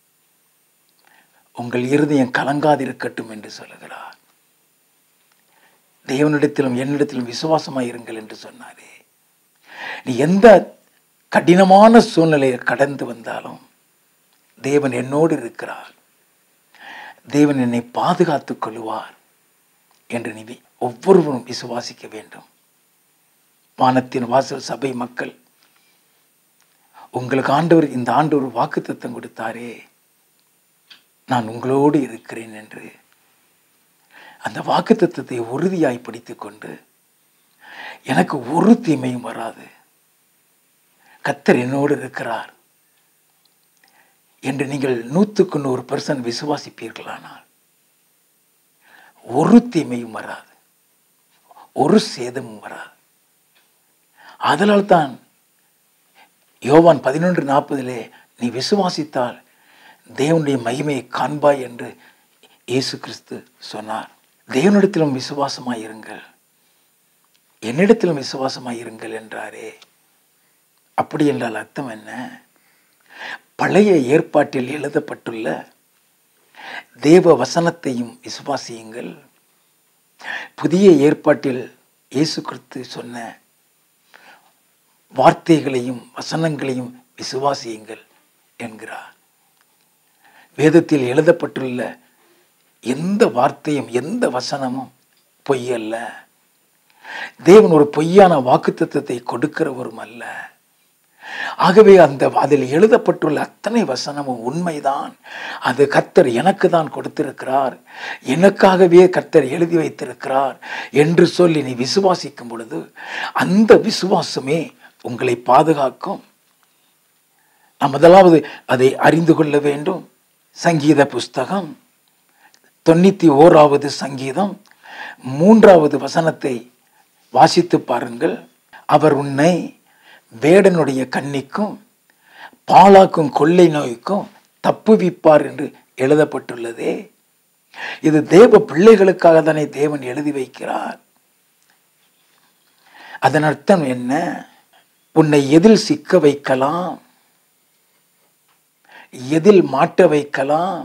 உங்கள் இருதயம் கலங்காதிருக்கட்டும் என்று சொல்லுகிறார் தேவனிடத்திலும் என்னிடத்திலும் விசுவாசமாக இருங்கள் என்று சொன்னாரே நீ எந்த கடினமான சூழ்நிலையை கடந்து வந்தாலும் தேவன் என்னோடு இருக்கிறார் தேவன் என்னை பாதுகாத்துக் கொள்வார் என்று நீ ஒவ்வொருவரும் விசுவாசிக்க வேண்டும் வானத்தின் வாசல் சபை மக்கள் உங்களுக்கு ஆண்டவர் இந்த ஆண்டு ஒரு வாக்கு தத்தம் கொடுத்தாரே நான் உங்களோடு இருக்கிறேன் என்று அந்த வாக்குத்தத்தத்தை உறுதியாய் பிடித்துக் கொண்டு எனக்கு ஒரு தீமையும் வராது கத்தர் என்னோடு இருக்கிறார் என்று நீங்கள் நூற்றுக்கு நூறு பர்சன்ட் விசுவாசிப்பீர்களானால் ஒரு தீமையும் வராது ஒரு சேதமும் வராது அதனால் தான் யோவான் பதினொன்று நாற்பதிலே நீ விசுவாசித்தால் தேவனுடைய மகிமையை காண்பாய் என்று இயேசு கிறிஸ்து சொன்னார் தேவனிடத்திலும் விசுவாசமாய் இருங்கள் என்னிடத்திலும் விசுவாசமாய் இருங்கள் என்றாரே அப்படி என்றால் அர்த்தம் என்ன பழைய ஏற்பாட்டில் எழுதப்பட்டுள்ள தேவ வசனத்தையும் விசுவாசியுங்கள் புதிய ஏற்பாட்டில் இயேசு கிறிஸ்து சொன்ன வார்த்தைகளையும் வசனங்களையும் விசுவாசியுங்கள் என்கிறார் வேதத்தில் எழுதப்பட்டுள்ள எந்த வார்த்தையும் எந்த வசனமும் பொய்யல்ல தேவன் ஒரு பொய்யான வாக்குத்தத்தத்தை கொடுக்கிறவரும் அல்ல ஆகவே அந்த அதில் எழுதப்பட்டுள்ள அத்தனை வசனமும் உண்மைதான் அது கர்த்தர் எனக்கு தான் கொடுத்திருக்கிறார் எனக்காகவே கர்த்தர் எழுதி வைத்திருக்கிறார் என்று சொல்லி நீ விசுவாசிக்கும் பொழுது அந்த விசுவாசமே உங்களை பாதுகாக்கும் நாம் முதலாவது அதை அறிந்து கொள்ள வேண்டும் சங்கீத புஸ்தகம் தொண்ணூற்றி ஓராவது சங்கீதம் மூன்றாவது வசனத்தை வாசித்து பாருங்கள் அவர் உன்னை வேடனுடைய கண்ணிக்கும் பாலாக்கும் கொள்ளை நோய்க்கும் தப்புவிப்பார் என்று எழுதப்பட்டுள்ளதே இது தேவ பிள்ளைகளுக்காக தானே தேவன் எழுதி வைக்கிறார் அதன் அர்த்தம் என்ன உன்னை எதில் சிக்க வைக்கலாம் எதில் மாட்ட வைக்கலாம்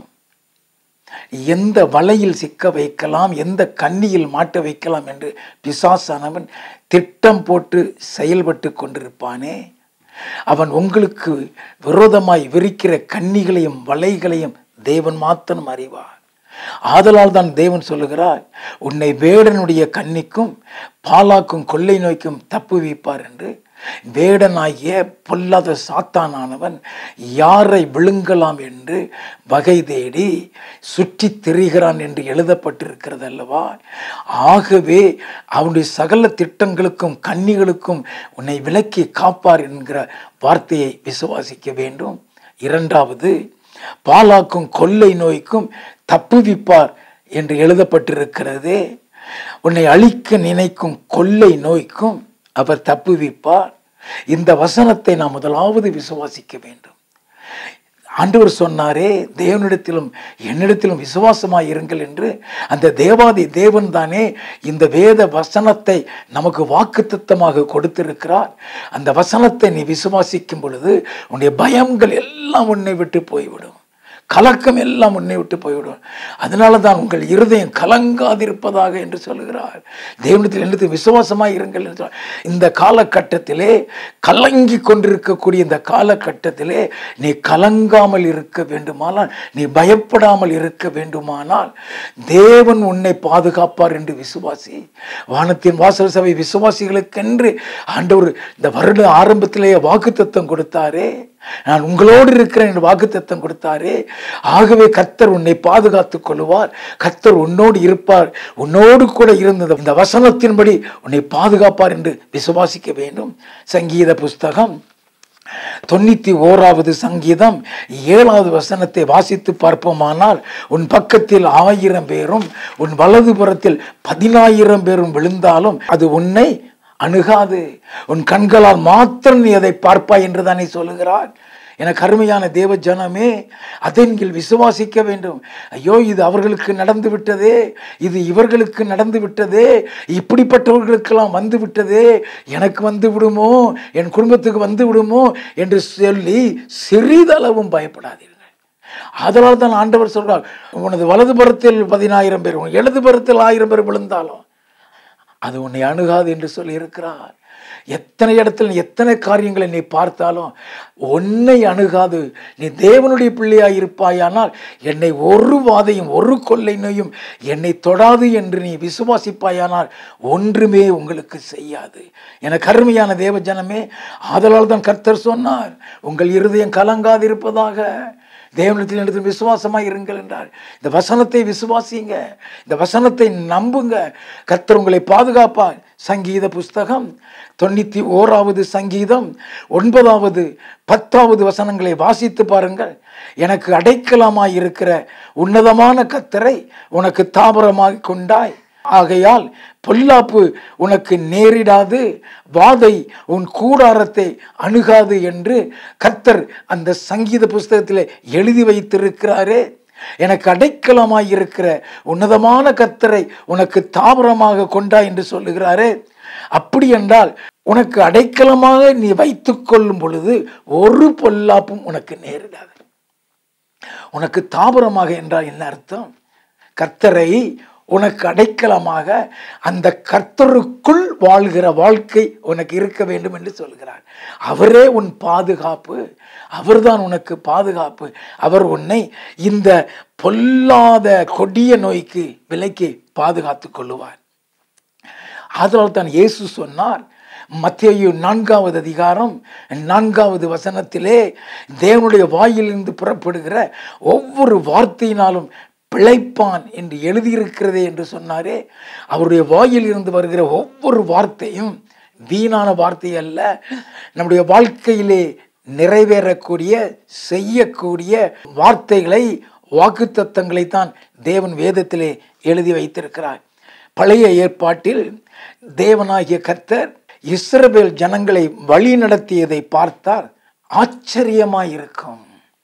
எந்த வலையில் சிக்க வைக்கலாம் எந்த கண்ணியில் மாட்ட வைக்கலாம் என்று பிசாசானவன் திட்டம் போட்டு செயல்பட்டு கொண்டிருப்பானே அவன் உங்களுக்கு விரோதமாய் விரிக்கிற கண்ணிகளையும் வலைகளையும் தேவன் மாத்தனும் அறிவார் ஆதலால் தான் தேவன் சொல்லுகிறார் உன்னை வேடனுடைய கண்ணிக்கும் பாலாக்கும் கொள்ளை நோய்க்கும் தப்பு வைப்பார் என்று வேடனாகிய பொல்லாத சாத்தானானவன் யாரை விழுங்கலாம் என்று வகை தேடி சுற்றி திரிகிறான் என்று எழுதப்பட்டிருக்கிறது அல்லவா ஆகவே அவனுடைய சகல திட்டங்களுக்கும் கன்னிகளுக்கும் உன்னை விலக்கி காப்பார் என்கிற வார்த்தையை விசுவாசிக்க வேண்டும் இரண்டாவது பாலாக்கும் கொள்ளை நோய்க்கும் தப்புவிப்பார் என்று எழுதப்பட்டிருக்கிறதே உன்னை அழிக்க நினைக்கும் கொள்ளை நோய்க்கும் அவர் தப்புவிப்பார் இந்த வசனத்தை நாம் முதலாவது விசுவாசிக்க வேண்டும் ஆண்டவர் சொன்னாரே தேவனிடத்திலும் என்னிடத்திலும் விசுவாசமாய் இருங்கள் என்று அந்த தேவாதி தேவன் தானே இந்த வேத வசனத்தை நமக்கு வாக்குத்தத்தமாக கொடுத்திருக்கிறார் அந்த வசனத்தை நீ விசுவாசிக்கும் பொழுது உன்னுடைய பயங்கள் எல்லாம் உன்னை விட்டு போய்விடும் கலக்கம் எல்லாம் உன்னை விட்டு போய்விடும் அதனால தான் உங்கள் இருதயம் கலங்காதிருப்பதாக என்று சொல்லுகிறார் தேவனத்தில் என்னது விசுவாசமாக இருங்கள் என்று சொல்ல- இந்த காலகட்டத்திலே கலங்கி கொண்டிருக்கக்கூடிய இந்த காலகட்டத்திலே நீ கலங்காமல் இருக்க வேண்டுமானால் நீ பயப்படாமல் இருக்க வேண்டுமானால் தேவன் உன்னை பாதுகாப்பார் என்று விசுவாசி வானத்தின் வாசல் சபை விசுவாசிகளுக்கென்று ஆண்டவர் இந்த வருட ஆரம்பத்திலேயே வாக்குத்தத்தம் கொடுத்தாரே நான் உங்களோடு இருக்கிறேன் என்று வாக்குத்தத்தம் கொடுத்தாரே ஆகவே கர்த்தர் உன்னை பாதுகாத்துக் கொள்வார் கர்த்தர் உன்னோடு இருப்பார் உன்னோடு கூட இருந்த இந்த வசனத்தின்படி உன்னை பாதுகாப்பார் என்று விசுவாசிக்க வேண்டும் சங்கீத புஸ்தகம் தொண்ணூத்தி ஓராவது சங்கீதம் ஏழாவது வசனத்தை வாசித்து பார்ப்போமானால் உன் பக்கத்தில் ஆயிரம் பேரும் உன் வலதுபுறத்தில் பதினாயிரம் பேரும் விழுந்தாலும் அது உன்னை அணுகாது உன் கண்களால் மாத்திரம் நீ அதை பார்ப்பாய் என்று தானே சொல்லுகிறார் எனக்கு அருமையான தேவ ஜனமே அதை நீங்கள் விசுவாசிக்க வேண்டும் ஐயோ இது அவர்களுக்கு நடந்து விட்டதே இது இவர்களுக்கு நடந்து விட்டதே இப்படிப்பட்டவர்களுக்கெல்லாம் வந்து விட்டதே எனக்கு வந்து விடுமோ என் குடும்பத்துக்கு வந்து விடுமோ என்று சொல்லி சிறிதளவும் பயப்படாதீர்கள் அதனால தான் ஆண்டவர் சொல்றார் உனது வலதுபுறத்தில் பதினாயிரம் பேர் உன் இடதுபுறத்தில் ஆயிரம் பேர் விழுந்தாலும் அது உன்னை அணுகாது என்று சொல்லி இருக்கிறார் எத்தனை இடத்துல நீ எத்தனை காரியங்களை நீ பார்த்தாலும் உன்னை அணுகாது நீ தேவனுடைய பிள்ளையாய் இருப்பாயானால் என்னை ஒரு வாதையும் ஒரு கொள்ளை நோயும் என்னை தொடாது என்று நீ விசுவாசிப்பாயானால் ஒன்றுமே உங்களுக்கு செய்யாது என கருமையான தேவ ஜனமே ஆதலால் தான் கர்த்தர் சொன்னார் உங்கள் இருதயம் கலங்காதிருப்பதாக தேவனத்தில் இடத்தில் விசுவாசமாக இருங்கள் என்றார் இந்த வசனத்தை விசுவாசிங்க இந்த வசனத்தை நம்புங்க கர்த்தர் உங்களை பாதுகாப்பார் சங்கீத புஸ்தகம் தொண்ணூற்றி ஓராவது சங்கீதம் ஒன்பதாவது பத்தாவது வசனங்களை வாசித்து பாருங்கள் எனக்கு அடைக்கலமாய் இருக்கிற உன்னதமான கத்தரை உனக்கு தாபரமாய் கொண்டாய் ஆகையால் பொல்லாப்பு உனக்கு நேரிடாது வாதை உன் கூடாரத்தை அணுகாது என்று கர்த்தர் அந்த சங்கீத புஸ்தகத்தில் எழுதி வைத்திருக்கிறாரே எனக்கு அடைக்கலமாய் இருக்கிற உன்னதமான கர்த்தரை உனக்கு தாபரமாக கொண்டா என்று சொல்லுகிறாரே அப்படி என்றால் உனக்கு அடைக்கலமாக நீ வைத்துக் கொள்ளும் பொழுது ஒரு பொல்லாப்பும் உனக்கு நேரிடாது உனக்கு தாபரமாக என்றால் என்ன அர்த்தம் கர்த்தரை உனக்கு அடைக்கலமாக அந்த கர்த்தருக்குள் வாழ்கிற வாழ்க்கை உனக்கு இருக்க வேண்டும் என்று சொல்கிறார் அவரே உன் பாதுகாப்பு அவர்தான் உனக்கு பாதுகாப்பு அவர் உன்னை இந்த பொல்லாத கொடிய நோய்க்கு விலைக்கு பாதுகாத்து கொள்ளுவார் அதனால் தான் இயேசு சொன்னார் மத்தியு நான்காவது அதிகாரம் நான்காவது வசனத்திலே தேவனுடைய வாயிலிருந்து புறப்படுகிற ஒவ்வொரு வார்த்தையினாலும் பிழைப்பான் என்று எழுதியிருக்கிறதே என்று சொன்னாரே அவருடைய வாயில் இருந்து வருகிற ஒவ்வொரு வார்த்தையும் வீணான வார்த்தை அல்ல நம்முடைய வாழ்க்கையிலே நிறைவேறக்கூடிய செய்யக்கூடிய வார்த்தைகளை வாக்குத்தத்தங்களை தான் தேவன் வேதத்திலே எழுதி வைத்திருக்கிறார் பழைய ஏற்பாட்டில் தேவனாகிய கர்த்தர் இஸ்ரவேல் ஜனங்களை வழி நடத்தியதை பார்த்தால் ஆச்சரியமாயிருக்கும்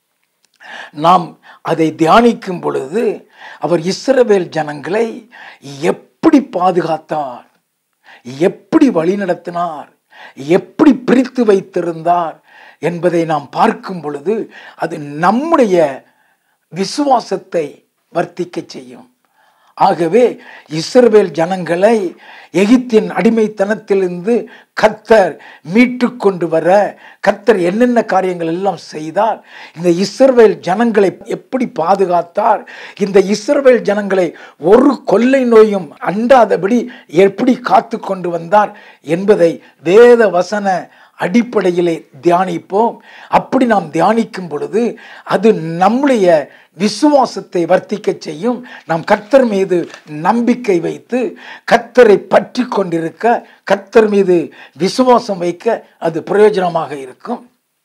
நாம் அதை தியானிக்கும் பொழுது அவர் இஸ்ரவேல் ஜனங்களை எப்படி பாதுகாத்தார் எப்படி வழிநடத்தினார் எப்படி பிரித்து வைத்திருந்தார் என்பதை நாம் பார்க்கும் பொழுது அது நம்முடைய விசுவாசத்தை வர்த்திக்க செய்யும் ஆகவே இஸ்ரவேல் ஜனங்களை எகிப்தின் அடிமைத்தனத்திலிருந்து கர்த்தர் மீட்டு கொண்டு வர கர்த்தர் என்னென்ன காரியங்கள் எல்லாம் செய்தார் இந்த இஸ்ரவேல் ஜனங்களை எப்படி பாதுகாத்தார் இந்த இஸ்ரவேல் ஜனங்களை ஒரு கொள்ளை நோயும் அண்டாதபடி எப்படி காத்து கொண்டு வந்தார் என்பதை வேத வசன அடிப்படையிலே தியானிப்போம் அப்படி நாம் தியானிக்கும் பொழுது அது நம்முடைய விசுவாசத்தை வர்த்திக்க செய்யும் நாம் கர்த்தர் மீது நம்பிக்கை வைத்து கர்த்தரை பற்றி கொண்டிருக்க கர்த்தர் மீது விசுவாசம் வைக்க அது பிரயோஜனமாக இருக்கும்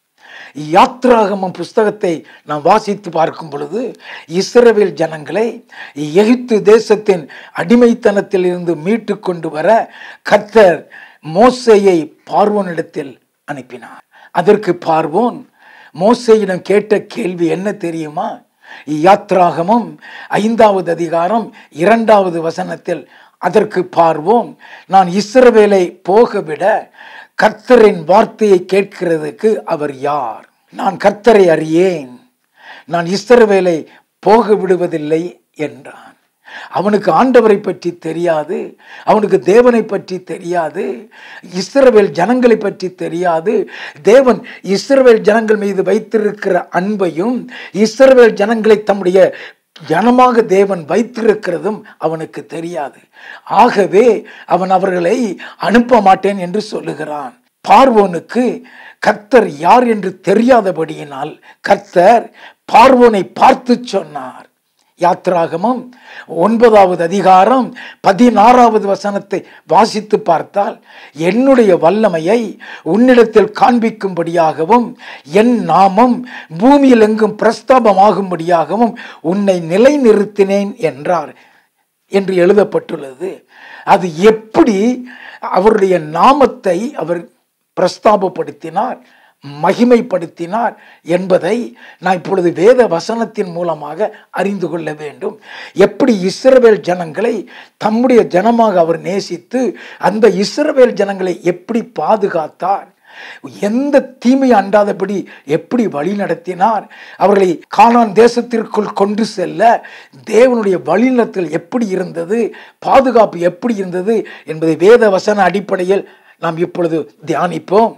யாத்ராகமம் புஸ்தகத்தை நாம் வாசித்து பார்க்கும் பொழுது இஸ்ரவேல் ஜனங்களை எகிப்து தேசத்தின் அடிமைத்தனத்தில் இருந்து மீட்டு கொண்டு வர கர்த்தர் மோசையை பார்வோனிடத்தில் அனுப்பினார் அதற்கு பார்வோன் மோசையிடம் கேட்ட கேள்வி என்ன தெரியுமா யாத்ராகமும் ஐந்தாவது அதிகாரம் இரண்டாவது வசனத்தில் அதற்கு பார்வோம் நான் இஸ்ரவேலை போகவிட கர்த்தரின் வார்த்தையை கேட்கிறதுக்கு அவர் யார் நான் கர்த்தரை அறியேன் நான் இஸ்ரவேலை போக விடுவதில்லை என்றான் அவனுக்கு ஆண்டவரை பற்றி தெரியாது அவனுக்கு தேவனை பற்றி தெரியாது இஸ்ரவேல் ஜனங்களை பற்றி தெரியாது தேவன் இஸ்ரவேல் ஜனங்கள் மீது வைத்திருக்கிற அன்பையும் இஸ்ரவேல் ஜனங்களை தம்முடைய ஜனமாக தேவன் வைத்திருக்கிறதும் அவனுக்கு தெரியாது ஆகவே அவன் அவர்களை அனுப்ப மாட்டேன் என்று சொல்லுகிறான் பார்வோனுக்கு கர்த்தர் யார் என்று தெரியாதபடியினால் கர்த்தர் பார்வோனை பார்த்து சொன்னார் யாத்ராகமம் ஒன்பதாவது அதிகாரம் பதினாறாவது வசனத்தை வாசித்து பார்த்தால் என்னுடைய வல்லமையை உன்னிடத்தில் காண்பிக்கும்படியாகவும் என் நாமம் பூமியில் எங்கும் பிரஸ்தாபமாகும்படியாகவும் உன்னை நிலைநிறுத்தினேன் என்றார் என்று எழுதப்பட்டுள்ளது அது எப்படி அவருடைய நாமத்தை அவர் பிரஸ்தாபப்படுத்தினார் மகிமைப்படுத்தினார் என்பதை நான் இப்பொழுது வேத வசனத்தின் மூலமாக அறிந்து கொள்ள வேண்டும் எப்படி இஸ்ரவேல் ஜனங்களை தம்முடைய ஜனமாக அவர் நேசித்து அந்த இஸ்ரவேல் ஜனங்களை எப்படி பாதுகாத்தார் எந்த தீமை அண்டாதபடி எப்படி வழி நடத்தினார் அவர்களை கானான் தேசத்திற்குள் கொண்டு செல்ல தேவனுடைய வழிநடத்தல் எப்படி இருந்தது பாதுகாப்பு எப்படி இருந்தது என்பதை வேத வசன அடிப்படையில் நாம் இப்பொழுது தியானிப்போம்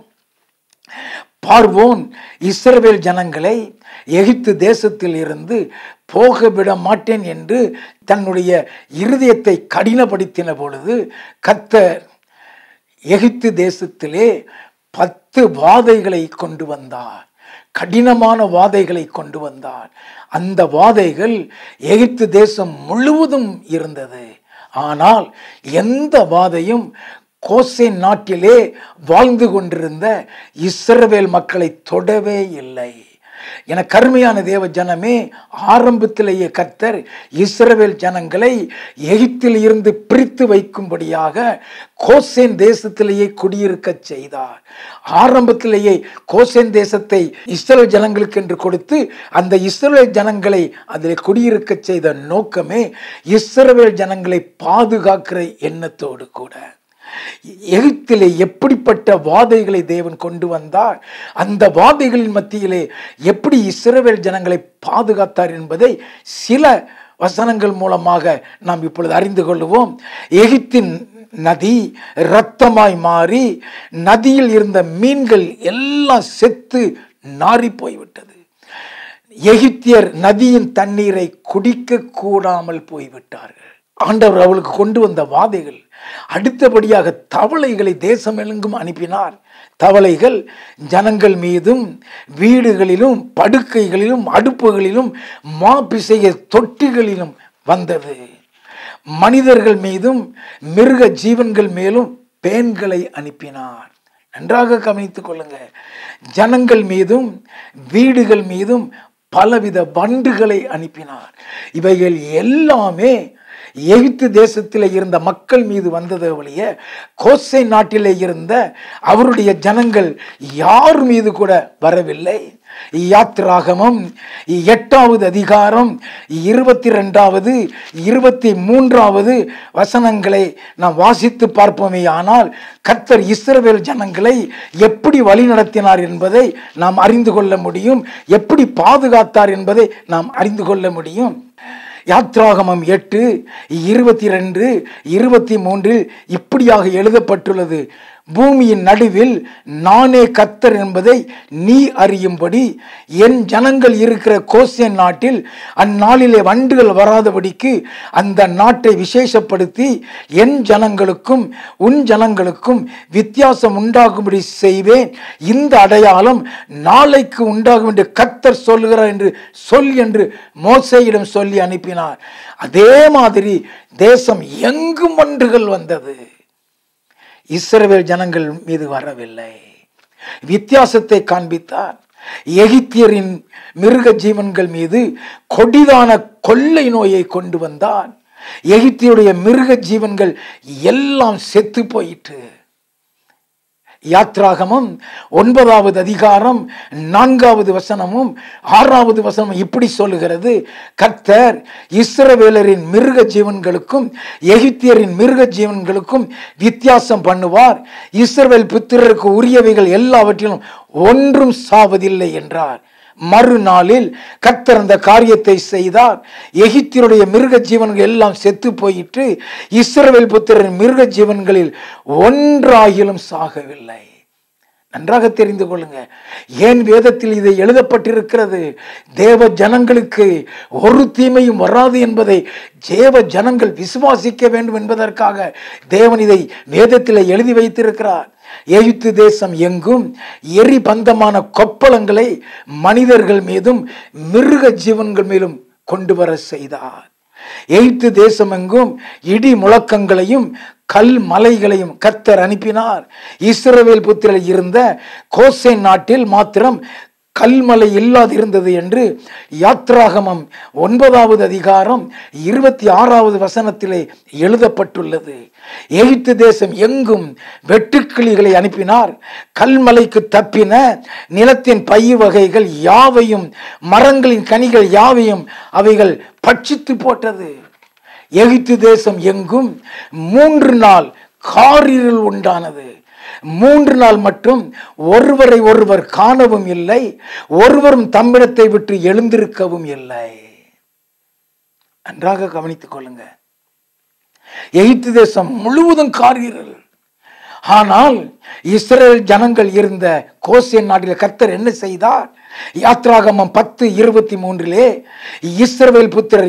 பார்வோன் இஸ்ரவேல் ஜனங்களை எகிப்து தேசத்தில் இருந்து போக விட மாட்டேன் என்று தன்னுடைய இருதயத்தை கடினப்படுத்தின பொழுது கத்தர் எகிப்து தேசத்திலே பத்து வாதைகளை கொண்டு வந்தார் கடினமான வாதைகளை கொண்டு வந்தார் அந்த வாதைகள் எகிப்து தேசம் முழுவதும் இருந்தது ஆனால் எந்த வாதையும் கோசேன் நாட்டிலே வாழ்ந்து கொண்டிருந்த இஸ்ரவேல் மக்களை தொடவே இல்லை என கருமையான தேவ ஜனமே ஆரம்பத்திலேயே கர்த்தர் இஸ்ரவேல் ஜனங்களை எகிப்தில் இருந்து பிரித்து வைக்கும்படியாக கோசேன் தேசத்திலேயே குடியிருக்க செய்தார் ஆரம்பத்திலேயே கோசேன் தேசத்தை இஸ்ரேல் ஜனங்களுக்கு என்று கொடுத்து அந்த இஸ்ரேல் ஜனங்களை அதில் குடியிருக்க செய்த நோக்கமே இஸ்ரவேல் ஜனங்களை பாதுகாக்கிற எண்ணத்தோடு கூட எகிப்திலே எப்படிப்பட்ட வாதைகளை தேவன் கொண்டு வந்தார் அந்த வாதைகளின் மத்தியிலே எப்படி இஸ்ரவேல் ஜனங்களை பாதுகாத்தார் என்பதை சில வசனங்கள் மூலமாக நாம் இப்பொழுது அறிந்து கொள்வோம் எகிப்தின் நதி இரத்தமாய் மாறி நதியில் இருந்த மீன்கள் எல்லாம் செத்து நாறி போய்விட்டது எகிப்தியர் நதியின் தண்ணீரை குடிக்க கூடாமல் போய்விட்டார்கள் ஆண்டவர் அவளுக்கு கொண்டு வந்த வாதைகள் அடுத்தபடியாக தவளைகளை தேசம் எங்கும் அனுப்பினார் தவளைகள் ஜனங்கள் மீதும் வீடுகளிலும் படுக்கைகளிலும் அடுப்புகளிலும் மாப்பிசைய தொட்டிகளிலும் வந்தது மனிதர்கள் மீதும் மிருக ஜீவன்கள் மேலும் பேன்களை அனுப்பினார் நன்றாக கவனித்துக் கொள்ளுங்க ஜனங்கள் மீதும் வீடுகள் மீதும் பலவித வண்டுகளை அனுப்பினார் இவைகள் எல்லாமே எகிப்து தேசத்தில் இருந்த மக்கள் மீது வந்ததை ஒழிய கோசை நாட்டிலே இருந்த அவருடைய ஜனங்கள் யார் மீது கூட வரவில்லை யாத்ராகமம் எட்டாவது அதிகாரம் இருபத்தி ரெண்டாவது இருபத்தி மூன்றாவது வசனங்களை நாம் வாசித்து பார்ப்போமே ஆனால் கர்த்தர் இஸ்ரவேல் ஜனங்களை எப்படி வழிநடத்தினார் என்பதை நாம் அறிந்து கொள்ள முடியும் எப்படி பாதுகாத்தார் என்பதை நாம் அறிந்து கொள்ள முடியும் யாத்ராகமம் எட்டு இருபத்தி ரெண்டு இருபத்தி மூன்றில் இப்படியாக எழுதப்பட்டுள்ளது பூமியின் நடுவில் நானே கத்தர் என்பதை நீ அறியும்படி என் ஜனங்கள் இருக்கிற கோசியன் நாட்டில் அந்நாளிலே வண்டுகள் வராதபடிக்கு அந்த நாட்டை விசேஷப்படுத்தி என் ஜனங்களுக்கும் உன் ஜனங்களுக்கும் வித்தியாசம் உண்டாகும்படி செய்வேன் இந்த அடையாளம் நாளைக்கு உண்டாகும் என்று கத்தர் சொல்லுகிறார் என்று சொல் என்று மோசையிடம் சொல்லி அனுப்பினார் அதே மாதிரி தேசம் எங்கும் வண்டுகள் வந்தது இஸ்ரவேல் ஜனங்கள் மீது வரவில்லை வித்தியாசத்தை காண்பித்தார் எகிப்தியரின் மிருக ஜீவன்கள் மீது கொடிதான கொள்ளை நோயை கொண்டு வந்தார் எகிப்தியுடைய மிருக ஜீவன்கள் எல்லாம் செத்து போயிற்று யாத்ராகமம் ஒன்பதாவது அதிகாரம் நான்காவது வசனமும் ஆறாவது வசனமும் இப்படி சொல்லுகிறது கர்த்தர் இஸ்ரவேலரின் மிருக ஜீவன்களுக்கும் எகிப்தியரின் மிருக ஜீவன்களுக்கும் வித்தியாசம் பண்ணுவார் இஸ்ரவேல் புத்திரருக்கு உரியவைகள் எல்லாவற்றிலும் ஒன்றும் சாவதில்லை என்றார் மறுநாளில் கர்த்தர் அந்த காரியத்தை செய்தார் எகிப்தியருடைய மிருக ஜீவன்கள் எல்லாம் செத்து போயிட்டு இஸ்ரவேல் புத்திரரின் மிருக ஜீவன்களில் ஒன்றாகிலும் சாகவில்லை நன்றாக தெரிந்து கொள்ளுங்க ஏன் வேதத்தில் இது எழுதப்பட்டிருக்கிறது தேவ ஜனங்களுக்கு ஒரு தீமையும் வராது என்பதை தேவ ஜனங்கள் விசுவாசிக்க வேண்டும் என்பதற்காக தேவன் இதை வேதத்தில் எழுதி வைத்திருக்கிறார் எகிப்து தேசம் எங்கும் எரிபந்தமான கொப்பளங்களை மனிதர்கள் மீதும் மிருக ஜீவன்கள் மேலும் கொண்டு வர செய்தார் எகிப்து தேசம் எங்கும் இடி முழக்கங்களையும் கல் மலைகளையும் கர்த்தர் அனுப்பினார் இஸ்ரவேல் புத்திரில் இருந்த கோசேன் நாட்டில் மாத்திரம் கல்மலை இல்லாதிருந்தது என்று யாத்ராகமம் ஒன்பதாவது அதிகாரம் இருபத்தி ஆறாவது வசனத்திலே எழுதப்பட்டுள்ளது எகிப்து தேசம் எங்கும் வெட்டுக்கிளிகளை அனுப்பினார் கல்மலைக்கு தப்பின நிலத்தின் பயிர் வகைகள் யாவையும் மரங்களின் கனிகள் யாவையும் அவைகள் பட்சித்து போட்டது எகிப்து தேசம் எங்கும் மூன்று நாள் காரிருள் உண்டானது மூன்று நாள் மட்டும் ஒருவரை ஒருவர் காணவும் இல்லை ஒருவரும் தம்மிடத்தை விட்டு எழுந்திருக்கவும் இல்லை நன்றாக கவனித்துக் கொள்ளுங்க எகிப்து தேசம் முழுவதும் காரிருள் ஆனால் இஸ்ரேல் ஜனங்கள் இருந்த கோசியன் நாட்டில் கர்த்தர் என்ன செய்தார் யாத்ராகமம் பத்து இருபத்தி மூன்றிலே இஸ்ரவேல் புத்திரர்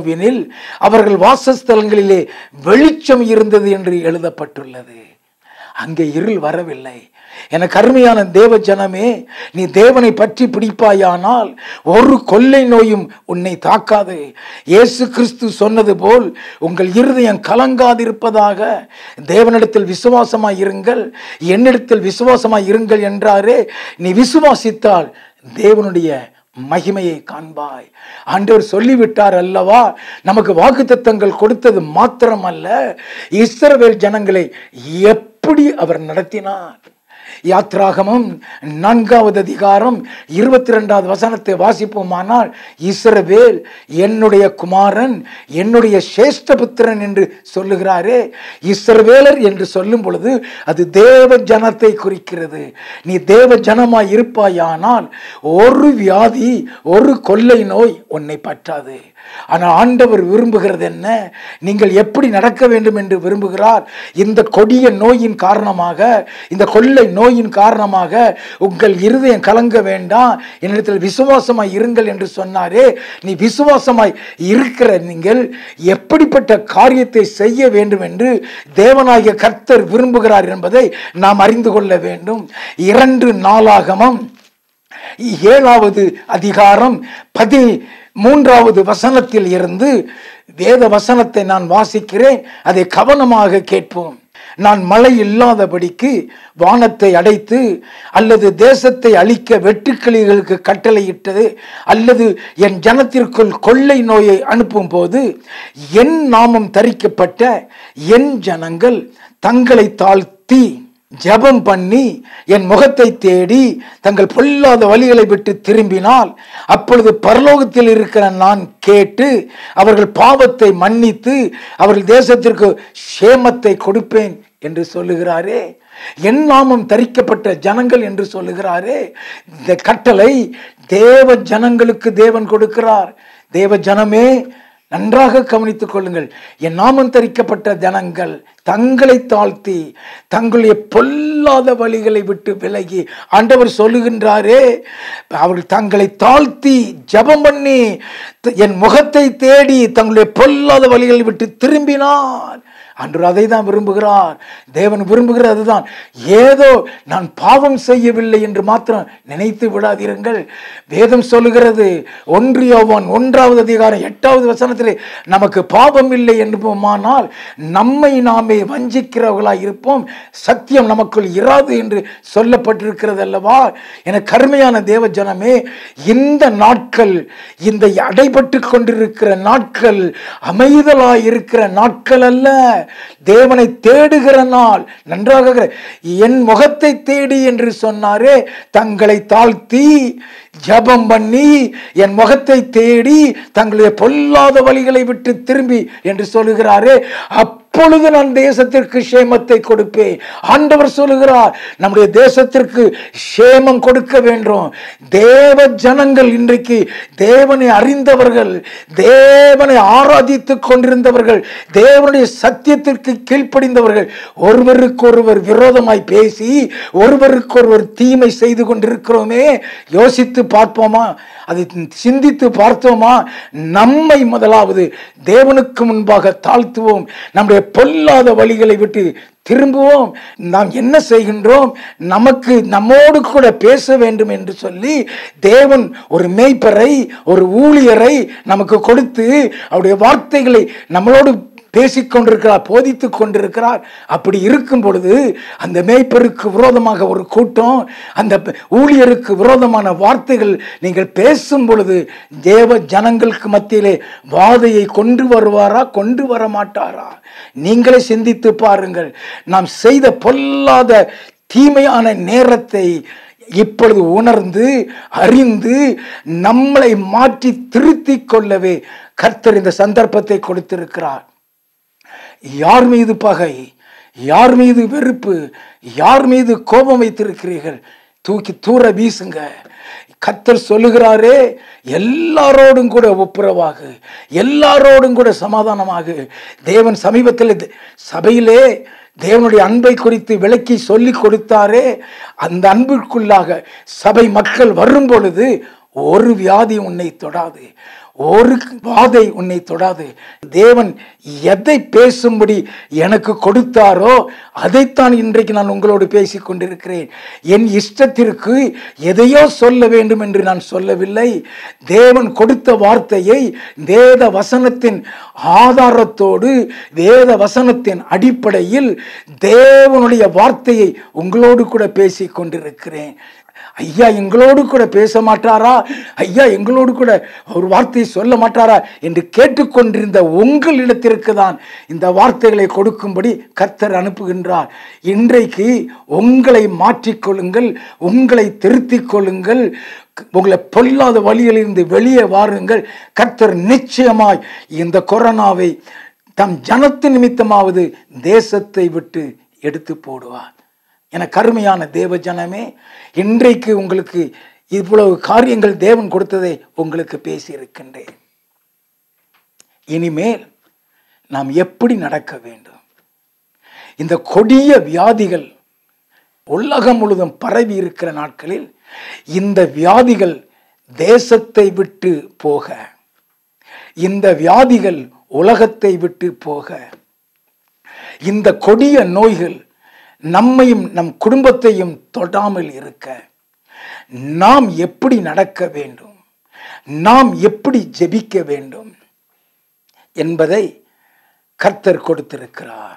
யாவருக்குமோவெனில் அவர்கள் வாசஸ்தலங்களிலே வெளிச்சம் இருந்தது என்று எழுதப்பட்டுள்ளது அங்கே இருள் வரவில்லை எனக்கு அருமையான தேவ ஜனமே நீ தேவனை பற்றி பிடிப்பாயானால் ஒரு கொள்ளை நோயும் உன்னை தாக்காது இயேசு கிறிஸ்து சொன்னது போல் உங்கள் இருதயம் கலங்காதிருப்பதாக தேவனிடத்தில் விசுவாசமாய் இருங்கள் என்னிடத்தில் விசுவாசமாய் இருங்கள் என்றாரே நீ விசுவாசித்தால் தேவனுடைய மகிமையை காண்பாய் ஆண்டவர் சொல்லிவிட்டார் அல்லவா நமக்கு வாக்குத்தத்தங்கள் கொடுத்தது மாத்திரம் அல்ல இஸ்ரவேல் ஜனங்களை எப்படி அவர் நடத்தினார் யாத்ராகமம் நான்காவது அதிகாரம் இருபத்தி ரெண்டாவது வசனத்தை வாசிப்போமானால் இஸ்ரவேல் என்னுடைய குமாரன் என்னுடைய சேஷ்டபுத்திரன் என்று சொல்லுகிறாரே இஸ்ரவேலர் என்று சொல்லும் பொழுது அது தேவ ஜனத்தை குறிக்கிறது நீ தேவ ஜனமாய் இருப்பாயானால் ஒரு வியாதி ஒரு கொள்ளை நோய் உன்னை பற்றாது ஆனால் ஆண்டவர் விரும்புகிறது என்ன நீங்கள் எப்படி நடக்க வேண்டும் என்று விரும்புகிறார் இந்த கொடிய நோயின் காரணமாக இந்த கொள்ளை நோயின் காரணமாக உங்கள் இருதயம் கலங்க வேண்டாம் என்னிடத்தில் விசுவாசமாய் இருங்கள் என்று சொன்னாரே நீ விசுவாசமாய் இருக்கிற நீங்கள் எப்படிப்பட்ட காரியத்தை செய்ய வேண்டும் என்று தேவனாகிய கர்த்தர் விரும்புகிறார் என்பதை நாம் அறிந்து கொள்ள வேண்டும் இரண்டு நாளாகமம் ஏழாவது அதிகாரம் பதி மூன்றாவது வசனத்தில் இருந்து வேத வசனத்தை நான் வாசிக்கிறேன் அதை கவனமாக கேட்போம் நான் மழை இல்லாதபடிக்கு வானத்தை அடைத்து அல்லது தேசத்தை அழிக்க வெட்டுக்கிளிகளுக்கு கட்டளையிட்டது அல்லது என் ஜனத்திற்குள் கொள்ளை நோயை அனுப்பும் போது என் நாமம் தரிக்கப்பட்ட என் ஜனங்கள் தங்களை தாழ்த்தி ஜெபம் பண்ணி என் முகத்தை தேடி தங்கள் பொல்லாத வழிகளை விட்டு திரும்பினால் அப்பொழுது பரலோகத்தில் இருக்கிற நான் கேட்டு அவர்கள் பாவத்தை மன்னித்து அவர்கள் தேசத்திற்கு சேமத்தை கொடுப்பேன் என்று சொல்லுகிறாரே என் நாமம் தரிக்கப்பட்ட ஜனங்கள் என்று சொல்லுகிறாரே இந்த கட்டளை தேவ ஜனங்களுக்கு தேவன் கொடுக்கிறார் தேவ ஜனமே நன்றாக கவனித்துக் கொள்ளுங்கள் என் நாமம் தரிக்கப்பட்ட ஜனங்கள் தங்களை தாழ்த்தி தங்களுடைய பொல்லாத வழிகளை விட்டு விலகி ஆண்டவர் சொல்லுகின்றாரே அவர்கள் தங்களை தாழ்த்தி ஜெபம் பண்ணி என் முகத்தை தேடி தங்களுடைய பொல்லாத வழிகளை விட்டு திரும்பினார் அன்று அதை தான் விரும்புகிறார் தேவன் விரும்புகிறது அதுதான் ஏதோ நான் பாவம் செய்யவில்லை என்று மாத்திரம் நினைத்து விடாதீர்கள் வேதம் சொல்லுகிறது ஒன்றியவன் ஒன்றாவது அதிகாரம் எட்டாவது வசனத்திலே நமக்கு பாவம் இல்லை என்போமானால் நம்மை நாமே வஞ்சிக்கிறவர்களாய் இருப்போம் சத்தியம் நமக்குள் இராது என்று சொல்லப்பட்டிருக்கிறது அல்லவா என கருமையான தேவ ஜனமே இந்த நாட்கள் இந்த அடைபட்டு கொண்டிருக்கிற நாட்கள் அமைதலாய் இருக்கிற நாட்கள் அல்ல தேவனை தேடுகிற நாள் நன்றாக என் முகத்தை தேடி என்று சொன்னாரே தங்களை தாழ்த்தி ஜபம் பண்ணி என் முகத்தை தேடி தங்களுடைய பொல்லாத வழிகளை விட்டு திரும்பி என்று சொல்லுகிறாரே அப்பொழுது நான் தேசத்திற்கு சேமத்தை கொடுப்பேன் ஆண்டவர் சொல்லுகிறார் நம்முடைய தேசத்திற்கு சேமம் கொடுக்க வேண்டும் தேவ ஜனங்கள் இன்றைக்கு தேவனை அறிந்தவர்கள் தேவனை ஆராதித்துக் கொண்டிருந்தவர்கள் தேவனுடைய சத்தியத்திற்கு கீழ்ப்படிந்தவர்கள் ஒருவருக்கொருவர் விரோதமாய் பேசி ஒருவருக்கொருவர் தீமை செய்து கொண்டிருக்கிறோமே யோசித்து பார்ப்போமா அதை சிந்தித்து பார்த்தோமா நம்மை முதலாவது தேவனுக்கு முன்பாக தாழ்த்துவோம் நம்முடைய பொல்லாத வழிகளை விட்டு திரும்புவோம் நாம் என்ன செய்கின்றோம் நமக்கு நம்மோடு கூட பேச வேண்டும் என்று சொல்லி தேவன் ஒரு மேய்ப்பரை ஒரு ஊழியரை நமக்கு கொடுத்து அவருடைய வார்த்தைகளை நம்மளோடு பேசிக் கொண்டிருக்கிறார் போதித்துக் கொண்டிருக்கிறார் அப்படி இருக்கும் பொழுது அந்த மேய்ப்பருக்கு விரோதமாக ஒரு கூட்டம் அந்த ஊழியருக்கு விரோதமான வார்த்தைகள் நீங்கள் பேசும் பொழுது தேவ ஜனங்களுக்கு மத்தியிலே வாதையை கொண்டு வருவாரா கொண்டு வர மாட்டாரா நீங்களே சிந்தித்து பாருங்கள் நாம் செய்த பொல்லாத தீமையான நேரத்தை இப்பொழுது உணர்ந்து அறிந்து நம்மளை மாற்றி திருத்திக் கொள்ளவே கர்த்தர் இந்த சந்தர்ப்பத்தை கொடுத்திருக்கிறார் யார் மீது பகை யார் மீது வெறுப்பு யார் மீது கோபம் வைத்திருக்கிறீர்கள் தூக்கி தூர வீசுங்க கத்தர் சொல்லுகிறாரே எல்லாரோடும் கூட ஒப்புரவாகு எல்லாரோடும் கூட சமாதானமாகு தேவன் சமீபத்தில் சபையிலே தேவனுடைய அன்பை குறித்து விளக்கி சொல்லி கொடுத்தாரே அந்த அன்பிற்குள்ளாக சபை மக்கள் வரும் பொழுது ஒரு வியாதி உன்னை தொடாது ஒரு வாதை உன்னை தொடாது தேவன் எதை பேசும்படி எனக்கு கொடுத்தாரோ அதைத்தான் இன்றைக்கு நான் உங்களோடு பேசிக் கொண்டிருக்கிறேன் என் இஷ்டத்திற்கு எதையோ சொல்ல வேண்டும் என்று நான் சொல்லவில்லை தேவன் கொடுத்த வார்த்தையை வேத வசனத்தின் ஆதாரத்தோடு வேத வசனத்தின் அடிப்படையில் தேவனுடைய வார்த்தையை உங்களோடு கூட பேசிக் கொண்டிருக்கிறேன் ஐயா எங்களோடு கூட பேச மாட்டாரா ஐயா எங்களோடு கூட ஒரு வார்த்தையை சொல்ல மாட்டாரா என்று கேட்டுக்கொண்டிருந்த உங்களிடத்திற்கு தான் இந்த வார்த்தைகளை கொடுக்கும்படி கர்த்தர் அனுப்புகின்றார் இன்றைக்கு உங்களை மாற்றிக்கொள்ளுங்கள் உங்களை திருத்திக் கொள்ளுங்கள் உங்களை பொல்லாத வழியிலிருந்து வெளியே வாருங்கள் கர்த்தர் நிச்சயமாய் இந்த கொரோனாவை தம் ஜனத்தின் நிமித்தமாவது தேசத்தை விட்டு எடுத்து போடுவார் என கருமையான தேவ ஜனமே இன்றைக்கு உங்களுக்கு இவ்வளவு காரியங்கள் தேவன் கொடுத்ததை உங்களுக்கு பேசியிருக்கின்றேன் இனிமேல் நாம் எப்படி நடக்க வேண்டும் இந்த கொடிய வியாதிகள் உலகம் முழுதும் பரவி இருக்கிற நாட்களில் இந்த வியாதிகள் தேசத்தை விட்டு போக இந்த வியாதிகள் உலகத்தை விட்டு போக இந்த கொடிய நோய்கள் நம்மையும் நம் குடும்பத்தையும் தொடாமல் இருக்க நாம் எப்படி நடக்க வேண்டும் நாம் எப்படி ஜெபிக்க வேண்டும் என்பதை கர்த்தர் கொடுத்திருக்கிறார்